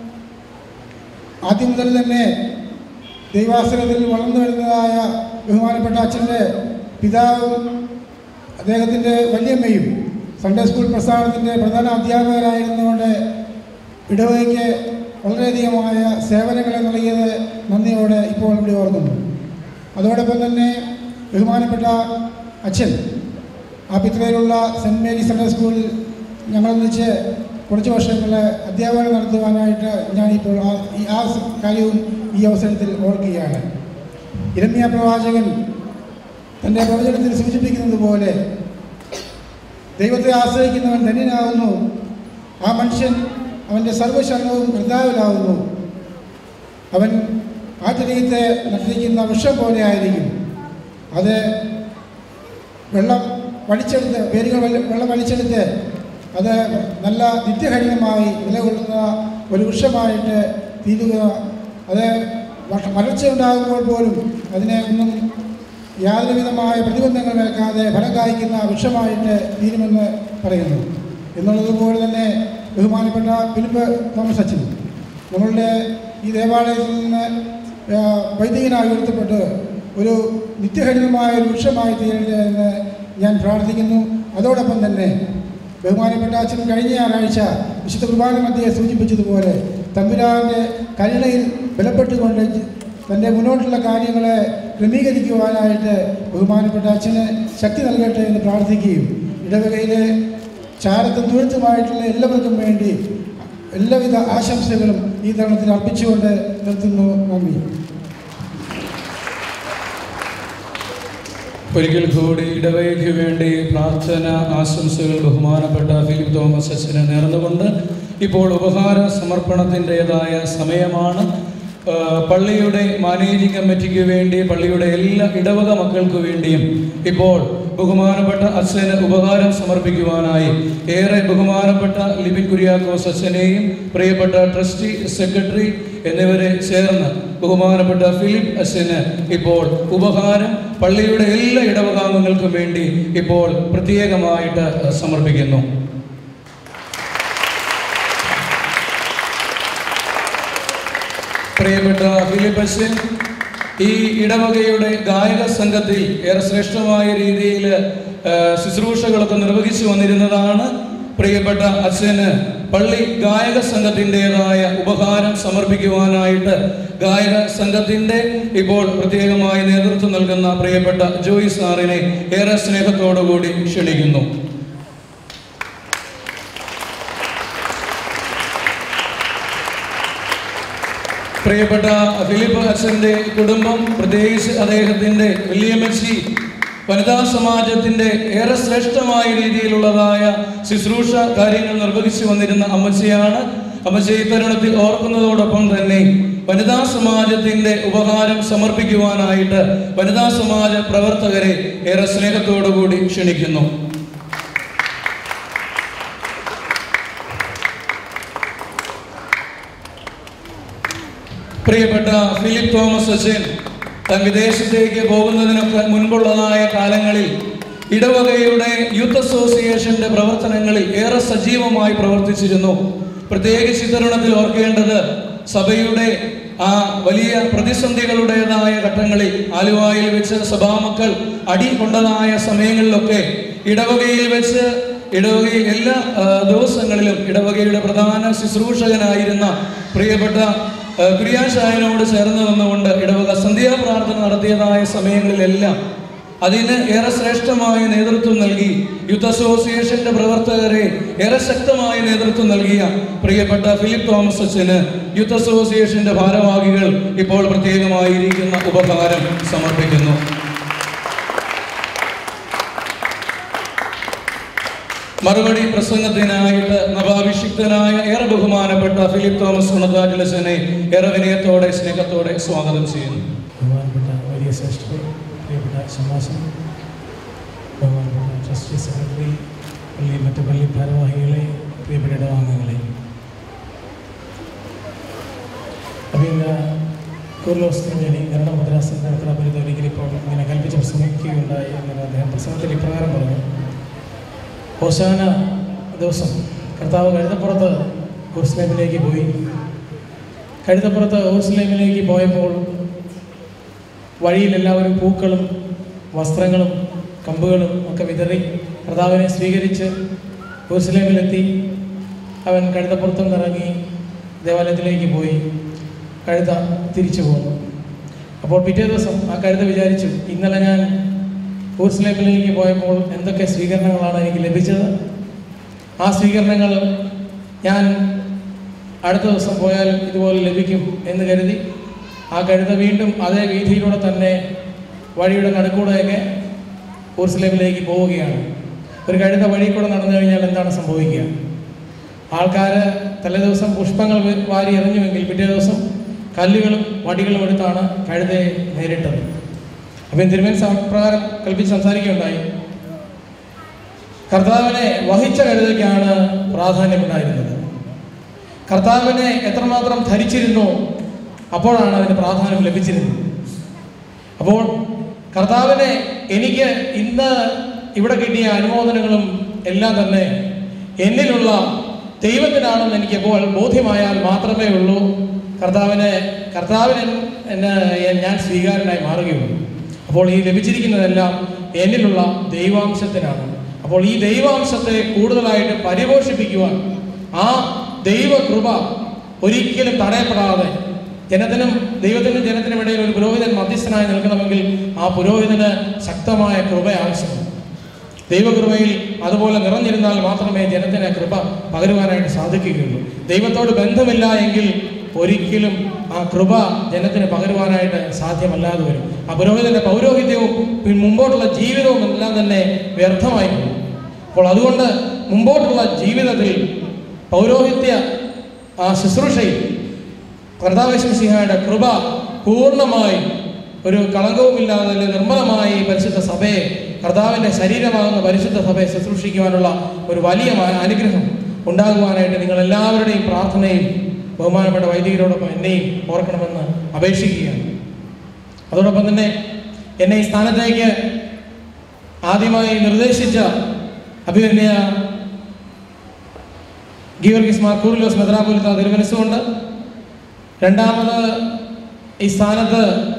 ആദ്യം മുതൽ തന്നെ ദൈവാസനത്തിൽ വളർന്നു വരുന്നതായ ബഹുമാനപ്പെട്ട അച്ഛൻ്റെ പിതാവും അദ്ദേഹത്തിൻ്റെ വല്യമ്മയും സൺഡേ സ്കൂൾ പ്രസ്ഥാനത്തിൻ്റെ പ്രധാന അധ്യാപകരായിരുന്നുകൊണ്ട് ഇടവകയ്ക്ക് വളരെയധികമായ സേവനങ്ങളെ നൽകിയത് നന്ദിയോടെ ഇപ്പോൾ ഇവിടെ ഓർക്കുന്നു അതോടൊപ്പം തന്നെ ബഹുമാനപ്പെട്ട അച്ഛൻ ആ പിത്രയിലുള്ള സെൻറ് മേരി സൺഡേ സ്കൂളിൽ ഞങ്ങളൊന്നിച്ച് കുറച്ച് വർഷങ്ങൾ അധ്യാപനം നടത്തുവാനായിട്ട് ഞാനിപ്പോൾ ആ ഈ ആ കാര്യവും ഈ അവസരത്തിൽ ഓർക്കുകയാണ് ഇരമ്യ പ്രവാചകൻ തൻ്റെ പ്രവചനത്തിൽ സൂചിപ്പിക്കുന്നത് പോലെ ദൈവത്തെ ആശ്രയിക്കുന്നവൻ ധന്യനാകുന്നു ആ മനുഷ്യൻ അവൻ്റെ സർവ്വശരണവും കർത്താവിലാവുന്നു അവൻ ആറ്റരീയത്തെ നട്ടിരിക്കുന്ന വൃക്ഷം പോലെ ആയിരിക്കും അത് വെള്ളം വലിച്ചെടുത്ത് വേരുകൾ വലി- വെള്ളം വലിച്ചെടുത്ത് അത് നല്ല നിത്യഹരിതമായി നിലകൊള്ളുന്ന ഒരു വൃക്ഷമായിട്ട് തീരുക അത് വ- വളർച്ച ഉണ്ടാകുമ്പോൾ പോലും അതിനെ ഒന്നും യാതൊരു വിധമായ പ്രതിബന്ധങ്ങൾ ഏൽക്കാതെ ഫലം കായ്ക്കുന്ന വൃക്ഷമായിട്ട് തീരുമെന്ന് പറയുന്നു എന്നുള്ളതുപോലെ തന്നെ ബഹുമാനപ്പെട്ട ഫിലിപ്പ് തോമസ് അച്ഛൻ നമ്മളുടെ ഈ ദേവാലയത്തിൽ നിന്ന് ആ, വൈദികനായി ഉയർത്തപ്പെട്ട് ഒരു നിത്യഹരിതമായ ഒരു വൃക്ഷമായി തീരട്ടെ എന്ന് ഞാൻ പ്രാർത്ഥിക്കുന്നു അതോടൊപ്പം തന്നെ ബഹുമാനപ്പെട്ട അച്ഛൻ കഴിഞ്ഞ ഞായറാഴ്ച വിശുദ്ധ കുർബാന മധ്യയെ സൂചിപ്പിച്ചതുപോലെ തമ്പുരാൻ്റെ കരുണയിൽ ബലപ്പെട്ടുകൊണ്ട് തൻ്റെ മുന്നോട്ടുള്ള കാര്യങ്ങളെ ക്രമീകരിക്കുവാനായിട്ട് ബഹുമാനപ്പെട്ട അച്ഛന് ശക്തി നൽകട്ടെ എന്ന് പ്രാർത്ഥിക്കുകയും ഇടവകയിലെ ചാരത്തും ദൂരത്തുമായിട്ടുള്ള എല്ലാവർക്കും വേണ്ടി എല്ലാവിധ ആശംസകളും ഈ തരുണത്തിൽ അർപ്പിച്ചുകൊണ്ട് നിർത്തുന്നു നന്ദി ഒരിക്കൽ കൂടി ഇടവയ്ക്ക് വേണ്ടി പ്രാർത്ഥന ആശംസകൾ ബഹുമാനപ്പെട്ട ഫിലിപ്പ് തോമസ് അച്ഛന് നേർന്നുകൊണ്ട് ഇപ്പോൾ ഉപഹാര സമർപ്പണത്തിൻ്റെതായ സമയമാണ് ആ, പള്ളിയുടെ മാനേജിംഗ് കമ്മിറ്റിക്ക് വേണ്ടി പള്ളിയുടെ എല്ലാ ഇടവക മക്കൾക്ക് വേണ്ടിയും ഇപ്പോൾ ബഹുമാനപ്പെട്ട അച്ഛന് ഉപഹാരം സമർപ്പിക്കുവാനായി ഏറെ ബഹുമാനപ്പെട്ട ലിബിൻ കുര്യാക്കോസ് അച്ഛനെയും പ്രിയപ്പെട്ട ട്രസ്റ്റി സെക്രട്ടറി എന്നിവരെ ചേർന്ന് ബഹുമാനപ്പെട്ട ഫിലിപ്പ് അച്ഛന് ഇപ്പോൾ ഉപഹാരം പള്ളിയുടെ എല്ലാ ഇടവകാംഗങ്ങൾക്കും വേണ്ടി ഇപ്പോൾ പ്രത്യേകമായിട്ട് സമർപ്പിക്കുന്നു പ്രിയപ്പെട്ട ഫിലിപ്പ് അച്ഛൻ ഈ ഇടവകയുടെ ഗായക സംഘത്തിൽ ഏറെ ശ്രേഷ്ഠമായ രീതിയിൽ ശുശ്രൂഷകളൊക്കെ നിർവഹിച്ചു വന്നിരുന്നതാണ് പ്രിയപ്പെട്ട അച്ഛന് പള്ളി ഗായക സംഘത്തിൻ്റെതായ ഉപഹാരം സമർപ്പിക്കുവാനായിട്ട് ഗായക സംഘത്തിൻ്റെ ഇപ്പോൾ പ്രത്യേകമായി നേതൃത്വം നൽകുന്ന പ്രിയപ്പെട്ട ജോയി സാറിനെ ഏറെ സ്നേഹത്തോടുകൂടി ക്ഷണിക്കുന്നു പ്രിയപ്പെട്ട ഫിലിപ്പ് അച്ഛൻ്റെ കുടുംബം പ്രത്യേകിച്ച് അദ്ദേഹത്തിൻ്റെ വല്യമ്മച്ചി വനിതാ സമാജത്തിൻ്റെ ഏറെ ശ്രേഷ്ഠമായ രീതിയിലുള്ളതായ ശുശ്രൂഷ കാര്യങ്ങൾ നിർവഹിച്ചു വന്നിരുന്ന അമ്മച്ചിയാണ് അമ്മച്ചി ഈ തരുണത്തിൽ ഓർക്കുന്നതോടൊപ്പം തന്നെ വനിതാ സമാജത്തിൻ്റെ ഉപഹാരം സമർപ്പിക്കുവാനായിട്ട് വനിതാ സമാജ പ്രവർത്തകരെ ഏറെ സ്നേഹത്തോടുകൂടി ക്ഷണിക്കുന്നു പ്രിയപ്പെട്ട ഫിലിപ്പ് തോമസ് അച്ഛൻ താൻ വിദേശത്തേക്ക് പോകുന്നതിനൊക്കെ മുൻപുള്ളതായ കാലങ്ങളിൽ ഇടവകയുടെ യൂത്ത് അസോസിയേഷന്റെ പ്രവർത്തനങ്ങളിൽ ഏറെ സജീവമായി പ്രവർത്തിച്ചിരുന്നു പ്രത്യേകിച്ച് ഇത്തരുണത്തിൽ ഓർക്കേണ്ടത് സഭയുടെ ആ വലിയ പ്രതിസന്ധികളുടേതായ ഘട്ടങ്ങളിൽ ആലുവായിൽ വെച്ച് സഭാമക്കൾ അടി കൊണ്ടതായ സമയങ്ങളിലൊക്കെ ഇടവകയിൽ വെച്ച് ഇടവകയിൽ എല്ലാ ആ, ദിവസങ്ങളിലും ഇടവകയുടെ പ്രധാന ശുശ്രൂഷകനായിരുന്ന പ്രിയപ്പെട്ട ആ, കുര്യാശായനോട് ചേർന്ന് നിന്നുകൊണ്ട് ഇടവക സന്ധ്യാപ്രാർത്ഥന നടത്തിയതായ സമയങ്ങളിലെല്ലാം അതിന് ഏറെ ശ്രേഷ്ഠമായ നേതൃത്വം നൽകി യൂത്ത് അസോസിയേഷന്റെ പ്രവർത്തകരെ ഏറെ ശക്തമായ നേതൃത്വം നൽകിയ പ്രിയപ്പെട്ട ഫിലിപ്പ് തോമസ് അച്ഛന് യൂത്ത് അസോസിയേഷന്റെ ഭാരവാഹികൾ ഇപ്പോൾ പ്രത്യേകമായിരിക്കുന്ന ഉപഹാരം സമർപ്പിക്കുന്നു മറുപടി പ്രസംഗത്തിനായിട്ട് നവാഭിഷിക്തനായ ഏറെ ബഹുമാനപ്പെട്ട ഫിലിപ്പ് തോമസ് ഉണതാറ്റിലച്ചനെ ഏറെ വിനയത്തോടെ സ്നേഹത്തോടെ സ്വാഗതം ചെയ്യുന്നു ബഹുമാനപ്പെട്ട വലിയ ശ്രേഷ്ഠർ പ്രിയപ്പെട്ട ശമാസം ബഹുമാനപ്പെട്ട ട്രസ്റ്റി സെക്രട്ടറി പള്ളി മറ്റ് പള്ളി ഭാരവാഹികളെ പ്രിയപ്പെട്ട ഇടവാംഗങ്ങളെ അഭിന്ന കുർലോസ് തിരുമേനി കന്നഡ മദ്രാസിൽ നടക്കുന്ന പരിധി ഇപ്പോൾ ഇങ്ങനെ കൽപ്പിച്ച് പ്രസംഗിക്കുകയുണ്ടായി അങ്ങനെ അദ്ദേഹം പ്രസംഗത്തിൽ ഇപ്രകാരം പറഞ്ഞു ഹോശാന ദിവസം കർത്താവ് കഴുതപ്പുറത്ത് ഉർസ്ലേമിലേക്ക് പോയി കഴുതപ്പുറത്ത് ഉർസ്ലേമിലേക്ക് പോയപ്പോൾ വഴിയിൽ എല്ലാവരും പൂക്കളും വസ്ത്രങ്ങളും കമ്പുകളും ഒക്കെ വിതറി കർത്താവിനെ സ്വീകരിച്ച് ഉർസ്ലേമിലെത്തി അവൻ കഴുതപ്പുറത്തും ഇറങ്ങി ദേവാലയത്തിലേക്ക് പോയി കഴുത തിരിച്ചു പോന്നു അപ്പോൾ പിറ്റേ ദിവസം ആ കഴുത വിചാരിച്ചു ഇന്നലെ ഞാൻ ഊർസ്ലേമിലേക്ക് പോയപ്പോൾ എന്തൊക്കെ സ്വീകരണങ്ങളാണ് എനിക്ക് ലഭിച്ചത് ആ സ്വീകരണങ്ങൾ ഞാൻ അടുത്ത ദിവസം പോയാൽ ഇതുപോലെ ലഭിക്കും എന്ന് കരുതി ആ കഴുത വീണ്ടും അതേ വീതിയിലൂടെ തന്നെ വഴിയുടെ നടുക്കൂടെയൊക്കെ ഊർസ്ലേമിലേക്ക് പോവുകയാണ് ഒരു കഴുത വഴി കൂടെ നടന്നു കഴിഞ്ഞാൽ എന്താണ് സംഭവിക്കുക ആൾക്കാർ തലേദിവസം പുഷ്പങ്ങൾ വി- വാരി എറിഞ്ഞുവെങ്കിൽ പിറ്റേ ദിവസം കല്ലുകളും വടികളും എടുത്താണ് കഴുതയെ നേരിട്ടത് അപ്പം തിരുമേൻ പ്രകാരം കൽപ്പിച്ച് സംസാരിക്കുകയുണ്ടായി കർത്താവിനെ വഹിച്ച കഴുതയ്ക്കാണ് പ്രാധാന്യമുണ്ടായിരുന്നത് കർത്താവിനെ എത്രമാത്രം ധരിച്ചിരുന്നോ അപ്പോഴാണ് അതിന് പ്രാധാന്യം ലഭിച്ചിരുന്നത് അപ്പോൾ കർത്താവിനെ എനിക്ക് ഇന്ന് ഇവിടെ കിട്ടിയ അനുമോദനങ്ങളും എല്ലാം തന്നെ എന്നിലുള്ള ദൈവത്തിനാണെന്ന് എനിക്ക് ഇപ്പോൾ ബോധ്യമായാൽ മാത്രമേ ഉള്ളൂ കർത്താവിനെ കർത്താവിന് എന്നെ ഞാൻ സ്വീകാരനായി മാറുകയുള്ളൂ അപ്പോൾ ഈ ലഭിച്ചിരിക്കുന്നതെല്ലാം എന്നിലുള്ള ദൈവാംശത്തിനാണ് അപ്പോൾ ഈ ദൈവാംശത്തെ കൂടുതലായിട്ട് പരിപോഷിപ്പിക്കുവാൻ ആ ദൈവകൃപ ഒരിക്കലും തടയപ്പെടാതെ ജനത്തിനും ദൈവത്തിനും ജനത്തിനും ഇടയിൽ ഒരു പുരോഹിതൻ മധ്യസ്ഥനായി നിൽക്കണമെങ്കിൽ ആ പുരോഹിതന് ശക്തമായ കൃപ ആവശ്യമാണ് ദൈവകൃപയിൽ അതുപോലെ നിറഞ്ഞിരുന്നാൽ മാത്രമേ ജനത്തിന് കൃപ പകരുവാനായിട്ട് സാധിക്കുകയുള്ളൂ ദൈവത്തോട് ബന്ധമില്ല എങ്കിൽ ഒരിക്കലും ആ കൃപ ജനത്തിന് പകരുവാനായിട്ട് സാധ്യമല്ലാതെ വരും ആ പുരോഹിതന്റെ പൗരോഹിത്യവും പിൻ- മുമ്പോട്ടുള്ള ജീവിതവും എല്ലാം തന്നെ വ്യർത്ഥമായി പോകും അപ്പോൾ അതുകൊണ്ട് മുമ്പോട്ടുള്ള ജീവിതത്തിൽ പൗരോഹിത്യ ആ ശുശ്രൂഷയിൽ കർത്താവേശംസിഹായുടെ കൃപ പൂർണ്ണമായി ഒരു കളങ്കവുമില്ലാതെ അല്ലെങ്കിൽ നിർമ്മലമായി പരിശുദ്ധ സഭയെ കർത്താവിൻ്റെ ശരീരമാകുന്ന പരിശുദ്ധ സഭയെ ശുശ്രൂഷിക്കുവാനുള്ള ഒരു വലിയ മ- അനുഗ്രഹം ഉണ്ടാകുവാനായിട്ട് നിങ്ങൾ എല്ലാവരുടെയും പ്രാർത്ഥനയും ബഹുമാനപ്പെട്ട വൈദികരോടൊപ്പം എന്നെയും ഓർക്കണമെന്ന് അപേക്ഷിക്കുകയാണ് അതോടൊപ്പം തന്നെ എന്നെ ഈ സ്ഥാനത്തേക്ക് ആദ്യമായി നിർദ്ദേശിച്ച അഭിമന്യ ഗീവർഗീസ് മാർ കൂറിലോസ് മെത്രാപൊലിത്ത തിരുമനസ്സുകൊണ്ട് രണ്ടാമത് ഈ സ്ഥാനത്ത്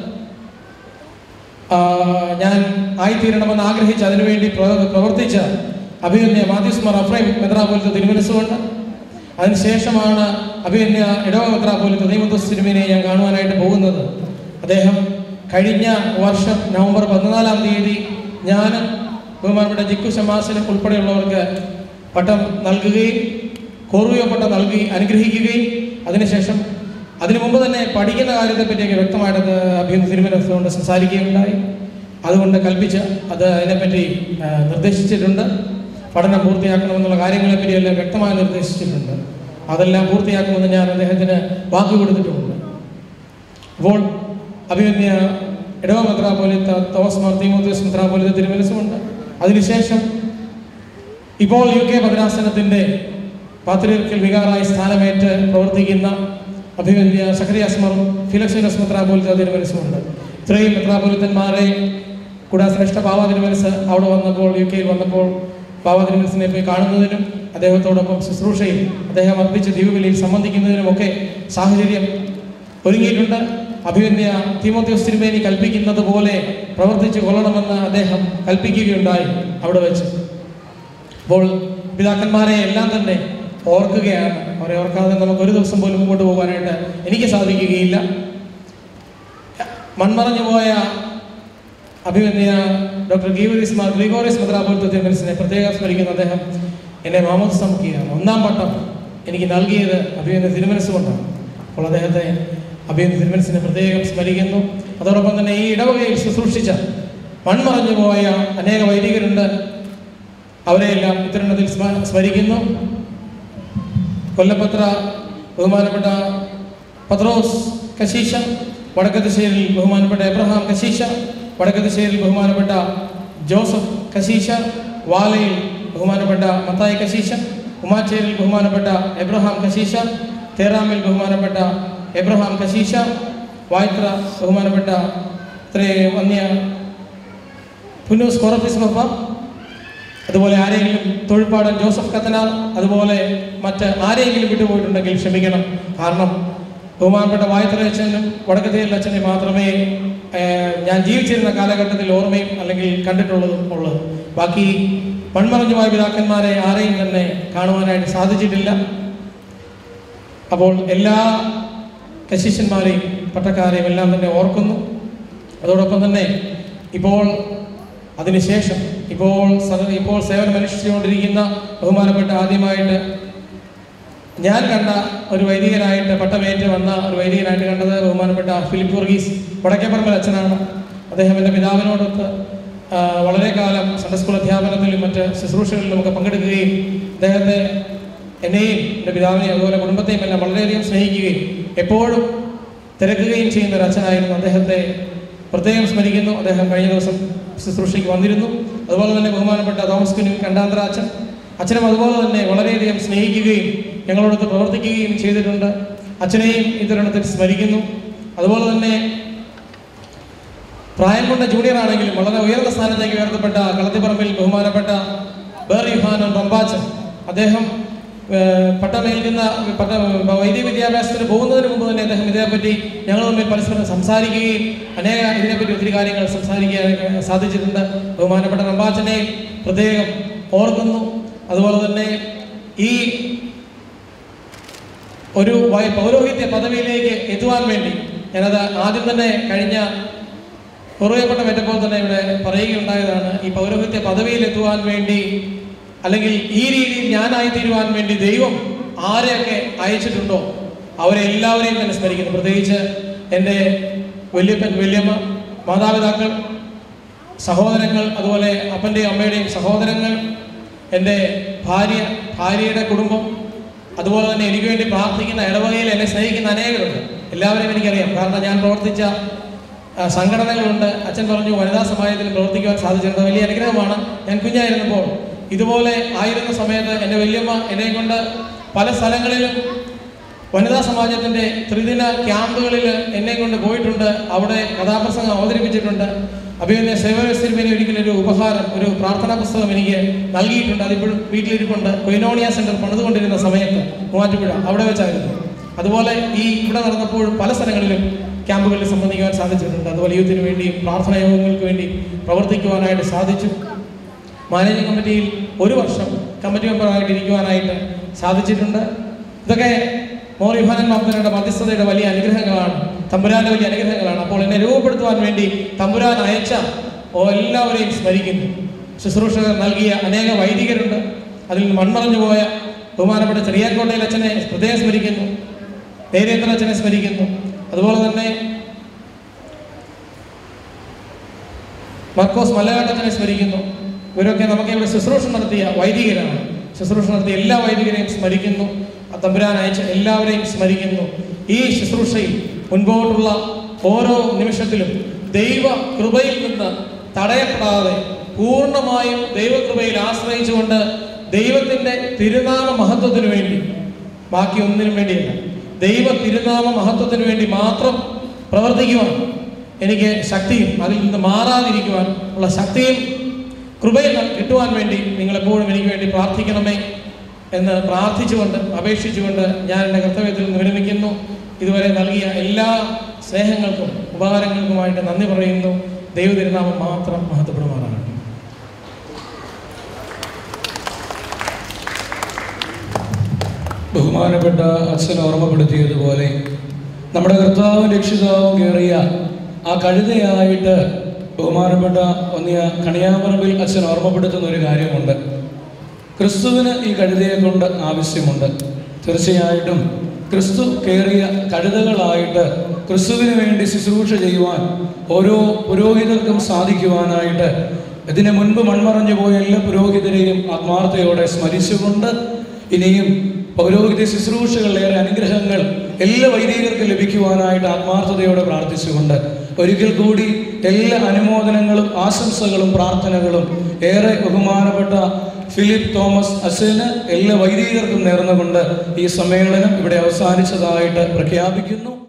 ആ, ഞാൻ ആയിത്തീരണമെന്ന് ആഗ്രഹിച്ച് അതിനുവേണ്ടി പ്ര- പ്രവർത്തിച്ച അഭിമന്യ മാത്യൂസ് മാർ അഫ്രൈം മെത്രാപൊലിത്ത തിരുമനസ്സുകൊണ്ട് അതിനുശേഷമാണ് അഭിമന്യ ഇടവ മെത്രാപൊലിത്ത ദൈവദോസ് തിരുമേനെ ഞാൻ കാണുവാനായിട്ട് പോകുന്നത് അദ്ദേഹം കഴിഞ്ഞ വർഷം നവംബർ പതിനാലാം തീയതി ഞാനും ബഹുമാനപ്പെട്ട ജിക്കു ശമാസിനും ഉൾപ്പെടെയുള്ളവർക്ക് പട്ടം നൽകുകയും കോർവിയോ പട്ടം നൽകി അനുഗ്രഹിക്കുകയും അതിനുശേഷം അതിനു മുമ്പ് തന്നെ പഠിക്കുന്ന കാര്യത്തെപ്പറ്റിയൊക്കെ വ്യക്തമായിട്ട് അത് അഭിനന്ദ തിരുമനസ്സുകൊണ്ട് സംസാരിക്കുകയുണ്ടായി അതുകൊണ്ട് കൽപ്പിച്ച് അത് അതിനെപ്പറ്റി ആ, നിർദ്ദേശിച്ചിട്ടുണ്ട് പഠനം പൂർത്തിയാക്കണമെന്നുള്ള കാര്യങ്ങളെപ്പറ്റിയെല്ലാം വ്യക്തമായി നിർദ്ദേശിച്ചിട്ടുണ്ട് അതെല്ലാം പൂർത്തിയാക്കുമെന്ന് ഞാൻ അദ്ദേഹത്തിന് വാക്ക് കൊടുത്തിട്ടുമുണ്ട് അപ്പോൾ അഭിമന്യ ഇടവ മെത്രാപോലിത്ത തോമസ് മാർ തീമോത്തിയസ് മെത്രാപോലിത്ത തിരുമനസ്സുമുണ്ട് അതിനുശേഷം ഇപ്പോൾ യു കെ ഭദ്രാസനത്തിൻ്റെ പാത്രിയർക്കൽ വികാറായി സ്ഥാനമേറ്റ് പ്രവർത്തിക്കുന്ന അഭിമന്യ സഖറിയാസ് മാർ ഫിലക്സിനസ് മെത്രാപോലിത്ത തിരുമനസ്സുമുണ്ട് ഇത്രയും മെത്രാപോലിത്തന്മാരെ കൂടാതെ ശ്രേഷ്ഠ ബാബ തിരുമനസ് അവിടെ വന്നപ്പോൾ യു കെയിൽ വന്നപ്പോൾ ബാബ തിരുമനസിനെ പോയി കാണുന്നതിനും അദ്ദേഹത്തോടൊപ്പം ശുശ്രൂഷയിൽ അദ്ദേഹം അർപ്പിച്ച ദീപബലിയിൽ സംബന്ധിക്കുന്നതിനുമൊക്കെ സാഹചര്യം ഒരുങ്ങിയിട്ടുണ്ട് അഭിമന്യ തീമോത്യോസ് തിരുമേനി കൽപ്പിക്കുന്നത് പോലെ പ്രവർത്തിച്ചു കൊള്ളണമെന്ന് അദ്ദേഹം കൽപ്പിക്കുകയുണ്ടായി അവിടെ വെച്ച് അപ്പോൾ പിതാക്കന്മാരെ എല്ലാം തന്നെ ഓർക്കുകയാണ് അവരെ ഓർക്കാതെ നമുക്ക് ഒരു ദിവസം പോലും മുമ്പോട്ട് പോകാനായിട്ട് എനിക്ക് സാധിക്കുകയില്ല മൺമറഞ്ഞു പോയ അഭിമന്യ ഡോക്ടർ ഗീവറിസ് മാർ ഗ്രിഗോറിയസ് മെത്രാപോലിത്ത തിരുമനസിനെ പ്രത്യേകം സ്മരിക്കുന്ന അദ്ദേഹം എന്നെ മാമോദിസ മുക്കിയാണ് ഒന്നാം പട്ടം എനിക്ക് നൽകിയത് അഭിമന്യ തിരുമനസ് കൊണ്ടാണ് അപ്പോൾ അദ്ദേഹത്തെ അഭിമന്യ തിരുമനസിനെ പ്രത്യേകം സ്മരിക്കുന്നു അതോടൊപ്പം തന്നെ ഈ ഇടവകയിൽ ശുശ്രൂഷിച്ച മൺമറഞ്ഞു പോയ അനേക വൈദികരുണ്ട് അവരെയെല്ലാം ഇത്തരണത്തിൽ സ്മ- സ്മരിക്കുന്നു കൊല്ലപത്ര ബഹുമാനപ്പെട്ട പത്രോസ് കശീശ വടക്കത്തുശ്ശേരിൽ ബഹുമാനപ്പെട്ട എബ്രഹാം കശീശ വടക്കത്തുശ്ശേരിൽ ബഹുമാനപ്പെട്ട ജോസഫ് കശീശ വാലയിൽ ബഹുമാനപ്പെട്ട മത്തായി കശീശ ഉമാച്ചേരിൽ ബഹുമാനപ്പെട്ട എബ്രഹാം കശീശ തേറാമിൽ ബഹുമാനപ്പെട്ട എബ്രഹാം കശീശ വായ്ത്ര ബഹുമാനപ്പെട്ട ഇത്രയും വന്യ പുന്നൂസ് കൊറഫിസ് ബഫ അതുപോലെ ആരെങ്കിലും തൊഴിൽപ്പാടൻ ജോസഫ് കത്തനാർ അതുപോലെ മറ്റ് ആരെങ്കിലും വിട്ടുപോയിട്ടുണ്ടെങ്കിൽ ക്ഷമിക്കണം കാരണം ബഹുമാനപ്പെട്ട വായത്തല അച്ഛനും വടക്കത്തേരിൽ അച്ഛനെ മാത്രമേ ഏഹ്, ഞാൻ ജീവിച്ചിരുന്ന കാലഘട്ടത്തിൽ ഓർമ്മയും അല്ലെങ്കിൽ കണ്ടിട്ടുള്ളതും ഉള്ളത് ബാക്കി മൺമറഞ്ഞുമായ പിതാക്കന്മാരെ ആരെയും തന്നെ കാണുവാനായിട്ട് സാധിച്ചിട്ടില്ല അപ്പോൾ എല്ലാ കശിഷ്യന്മാരെയും പട്ടക്കാരെയും എല്ലാം തന്നെ ഓർക്കുന്നു അതോടൊപ്പം തന്നെ ഇപ്പോൾ അതിനുശേഷം ഇപ്പോൾ സദ- ഇപ്പോൾ സേവനം അനുഷ്ഠിച്ചുകൊണ്ടിരിക്കുന്ന ബഹുമാനപ്പെട്ട ആദ്യമായിട്ട് ഞാൻ കണ്ട ഒരു വൈദികനായിട്ട് പട്ടമേറ്റ് വന്ന ഒരു വൈദികനായിട്ട് കണ്ടത് ബഹുമാനപ്പെട്ട ഫിലിപ്പ് വർഗീസ് വടക്കേപ്പറമ്പൽ അച്ഛനാണ് അദ്ദേഹം എൻ്റെ പിതാവിനോടൊത്ത് ആ, വളരെ കാലം സൺഡേ സ്കൂൾ അധ്യാപനത്തിലും മറ്റ് ശുശ്രൂഷകളിലും ഒക്കെ പങ്കെടുക്കുകയും അദ്ദേഹത്തെ എന്നെയും എൻ്റെ പിതാവിനെയും അതുപോലെ കുടുംബത്തെയും എല്ലാം വളരെയധികം സ്നേഹിക്കുകയും എപ്പോഴും തിരക്കുകയും ചെയ്യുന്ന ഒരു അച്ഛനായിരുന്നു അദ്ദേഹത്തെ പ്രത്യേകം സ്മരിക്കുന്നു അദ്ദേഹം കഴിഞ്ഞ ദിവസം ശുശ്രൂഷയ്ക്ക് വന്നിരുന്നു അതുപോലെ തന്നെ ബഹുമാനപ്പെട്ട തോമസ് കുഞ്ഞു കണ്ടാന്തര അച്ഛൻ അച്ഛനും അതുപോലെ തന്നെ വളരെയധികം സ്നേഹിക്കുകയും ഞങ്ങളോടൊത്ത് പ്രവർത്തിക്കുകയും ചെയ്തിട്ടുണ്ട് അച്ഛനെയും ഈ തരുണത്തിൽ സ്മരിക്കുന്നു അതുപോലെ തന്നെ പ്രായം കൊണ്ട ജൂനിയർ ആണെങ്കിലും വളരെ ഉയർന്ന സ്ഥാനത്തേക്ക് ഉയർത്തപ്പെട്ട കളത്തിപ്പറമ്പിൽ ബഹുമാനപ്പെട്ട ബേർ യുഹാനൻ റംബാച്ചൻ അദ്ദേഹം ഏഹ്, പട്ടമേൽക്കുന്ന പട്ട വൈദ്യ വിദ്യാഭ്യാസത്തിന് പോകുന്നതിന് മുമ്പ് തന്നെ അദ്ദേഹം ഇതേപ്പറ്റി ഞങ്ങൾ തമ്മിൽ പരസ്പരം സംസാരിക്കുകയും അനേക ഇതിനെപ്പറ്റി ഒത്തിരി കാര്യങ്ങൾ സംസാരിക്കാൻ സാധിച്ചിട്ടുണ്ട് ബഹുമാനപ്പെട്ട റംബാച്ചനെ പ്രത്യേകം ഓർക്കുന്നു അതുപോലെ തന്നെ ഈ ഒരു വൈ- പൗരോഹിത്യ പദവിയിലേക്ക് എത്തുവാൻ വേണ്ടി ഞാനത് ആദ്യം തന്നെ കഴിഞ്ഞ കുറയപ്പെട്ട പറ്റപ്പോൾ തന്നെ ഇവിടെ പറയുകയുണ്ടായതാണ് ഈ പൗരോഹിത്യ പദവിയിൽ എത്തുവാൻ വേണ്ടി അല്ലെങ്കിൽ ഈ രീതിയിൽ ഞാനായി തീരുവാൻ വേണ്ടി ദൈവം ആരെയൊക്കെ അയച്ചിട്ടുണ്ടോ അവരെ എല്ലാവരെയും തന്നെ സ്മരിക്കുന്നു പ്രത്യേകിച്ച് എൻ്റെ വല്യപ്പൻ വല്യമ്മ മാതാപിതാക്കൾ സഹോദരങ്ങൾ അതുപോലെ അപ്പൻ്റെയും അമ്മയുടെയും സഹോദരങ്ങൾ എൻ്റെ ഭാര്യ ഭാര്യയുടെ കുടുംബം അതുപോലെ തന്നെ എനിക്ക് വേണ്ടി പ്രാർത്ഥിക്കുന്ന ഇടവകയിൽ എന്നെ സ്നേഹിക്കുന്ന അനേകരുണ്ട് എല്ലാവരെയും എനിക്കറിയാം കാരണം ഞാൻ പ്രവർത്തിച്ച ആ, സംഘടനകളുണ്ട് അച്ഛൻ പറഞ്ഞു വനിതാ സമാജത്തിൽ പ്രവർത്തിക്കുവാൻ സാധിച്ചിട്ടുണ്ട് വലിയ അനുഗ്രഹമാണ് ഞാൻ കുഞ്ഞായിരുന്നപ്പോൾ ഇതുപോലെ ആയിരുന്ന സമയത്ത് എൻ്റെ വല്യമ്മ എന്നെ കൊണ്ട് പല സ്ഥലങ്ങളിലും വനിതാ സമാജത്തിന്റെ ത്രിദിന ക്യാമ്പുകളിൽ എന്നെ കൊണ്ട് പോയിട്ടുണ്ട് അവിടെ കഥാപ്രസംഗം അവതരിപ്പിച്ചിട്ടുണ്ട് അഭിനയ സേവനസ്ഥിരമേനി ഒരിക്കലും ഒരു ഉപഹാരം ഒരു പ്രാർത്ഥനാ പുസ്തകം എനിക്ക് നൽകിയിട്ടുണ്ട് അതിപ്പോഴും വീട്ടിലിരിപ്പുണ്ട് കൊയിനോണിയ സെന്റർ പണിതുകൊണ്ടിരുന്ന സമയത്ത് മൂവാറ്റുപുഴ അവിടെ വെച്ചായിരുന്നു അതുപോലെ ഈ ഇവിടെ നടന്നപ്പോൾ പല സ്ഥലങ്ങളിലും ക്യാമ്പുകളിൽ സംബന്ധിക്കുവാൻ സാധിച്ചിട്ടുണ്ട് അതുപോലെ യൂത്തിന് വേണ്ടിയും പ്രാർത്ഥനാ യോഗങ്ങൾക്ക് വേണ്ടി പ്രവർത്തിക്കുവാനായിട്ട് സാധിച്ചു മാനേജിംഗ് കമ്മിറ്റിയിൽ ഒരു വർഷം കമ്മിറ്റി മെമ്പറായിട്ട് ഇരിക്കുവാനായിട്ട് സാധിച്ചിട്ടുണ്ട് ഇതൊക്കെ മോർ യുഹാനൻ മാപ്പനയുടെ മധ്യസ്ഥതയുടെ വലിയ അനുഗ്രഹങ്ങളാണ് തമ്പുരാന്റെ വലിയ അനുഗ്രഹങ്ങളാണ് അപ്പോൾ എന്നെ രൂപപ്പെടുത്തുവാൻ വേണ്ടി തമ്പുരാൻ അയച്ച ഓ എല്ലാവരെയും സ്മരിക്കുന്നു ശുശ്രൂഷകർ നൽകിയ അനേക വൈദികരുണ്ട് അതിൽ നിന്ന് മൺമറഞ്ഞു പോയ ബഹുമാനപ്പെട്ട ചെറിയാക്കോട്ടയിൽ അച്ഛനെ പ്രത്യേകം സ്മരിക്കുന്നു നേരേന്ദ്ര അച്ഛനെ സ്മരിക്കുന്നു അതുപോലെ തന്നെ മർക്കോസ് മലയാളത്തിനെ സ്മരിക്കുന്നു ഇവരൊക്കെ നമുക്ക് ഇവിടെ ശുശ്രൂഷ നടത്തിയ വൈദികരാണ് ശുശ്രൂഷ നടത്തിയ എല്ലാ വൈദികരെയും സ്മരിക്കുന്നു ആ തമ്പുരാൻ അയച്ച എല്ലാവരെയും സ്മരിക്കുന്നു ഈ ശുശ്രൂഷയിൽ മുൻപോട്ടുള്ള ഓരോ നിമിഷത്തിലും ദൈവ കൃപയിൽ നിന്ന് തടയപ്പെടാതെ പൂർണ്ണമായും ദൈവകൃപയിൽ ആശ്രയിച്ചുകൊണ്ട് ദൈവത്തിന്റെ തിരുനാമ മഹത്വത്തിനു വേണ്ടി ബാക്കി ഒന്നിനും വേണ്ടിയല്ല ദൈവ തിരുനാമ മഹത്വത്തിന് വേണ്ടി മാത്രം പ്രവർത്തിക്കുവാൻ എനിക്ക് ശക്തിയും അതിൽ നിന്ന് മാറാതിരിക്കുവാൻ ഉള്ള ശക്തിയും കൃപയും ന- കിട്ടുവാൻ വേണ്ടി നിങ്ങളെപ്പോഴും എനിക്ക് വേണ്ടി പ്രാർത്ഥിക്കണമേ എന്ന് പ്രാർത്ഥിച്ചുകൊണ്ട് അപേക്ഷിച്ചുകൊണ്ട് ഞാൻ എൻ്റെ കർത്തവ്യത്തിൽ നിന്ന് വിരമിക്കുന്നു ഇതുവരെ നൽകിയ എല്ലാ സ്നേഹങ്ങൾക്കും ഉപകാരങ്ങൾക്കുമായിട്ട് നന്ദി പറയുന്നു ദൈവ തിരുനാമം മാത്രം മഹത്വപ്പെടുമാറാകട്ടെ ബഹുമാനപ്പെട്ട അച്ഛൻ ഓർമ്മപ്പെടുത്തിയതുപോലെ നമ്മുടെ കർത്താവും രക്ഷിതാവും കയറിയ ആ കഴുതയായിട്ട് ബഹുമാനപ്പെട്ട ഒന്നിയ കണിയാമ്പറമ്പിൽ അച്ഛൻ ഓർമ്മപ്പെടുത്തുന്ന ഒരു കാര്യമുണ്ട് ക്രിസ്തുവിന് ഈ കഴുതയെ കൊണ്ട് ആവശ്യമുണ്ട് തീർച്ചയായിട്ടും ക്രിസ്തു കയറിയ കഴുതകളായിട്ട് ക്രിസ്തുവിന് വേണ്ടി ശുശ്രൂഷ ചെയ്യുവാൻ ഓരോ പുരോഹിതർക്കും സാധിക്കുവാനായിട്ട് ഇതിന് മുൻപ് മൺമറഞ്ഞു പോയ എല്ലാ പുരോഹിതരെയും ആത്മാർത്ഥയോടെ സ്മരിച്ചുകൊണ്ട് ഇനിയും പൗരോഹിത്യ ശുശ്രൂഷകളിലേറെ അനുഗ്രഹങ്ങൾ എല്ലാ വൈദികർക്കും ലഭിക്കുവാനായിട്ട് ആത്മാർത്ഥതയോടെ പ്രാർത്ഥിച്ചുകൊണ്ട് ഒരിക്കൽ കൂടി എല്ലാ അനുമോദനങ്ങളും ആശംസകളും പ്രാർത്ഥനകളും ഏറെ ബഹുമാനപ്പെട്ട ഫിലിപ്പ് തോമസ് അച്ഛന് എല്ലാ വൈദികർക്കും നേർന്നുകൊണ്ട് ഈ സമ്മേളനം ഇവിടെ അവസാനിച്ചതായിട്ട് പ്രഖ്യാപിക്കുന്നു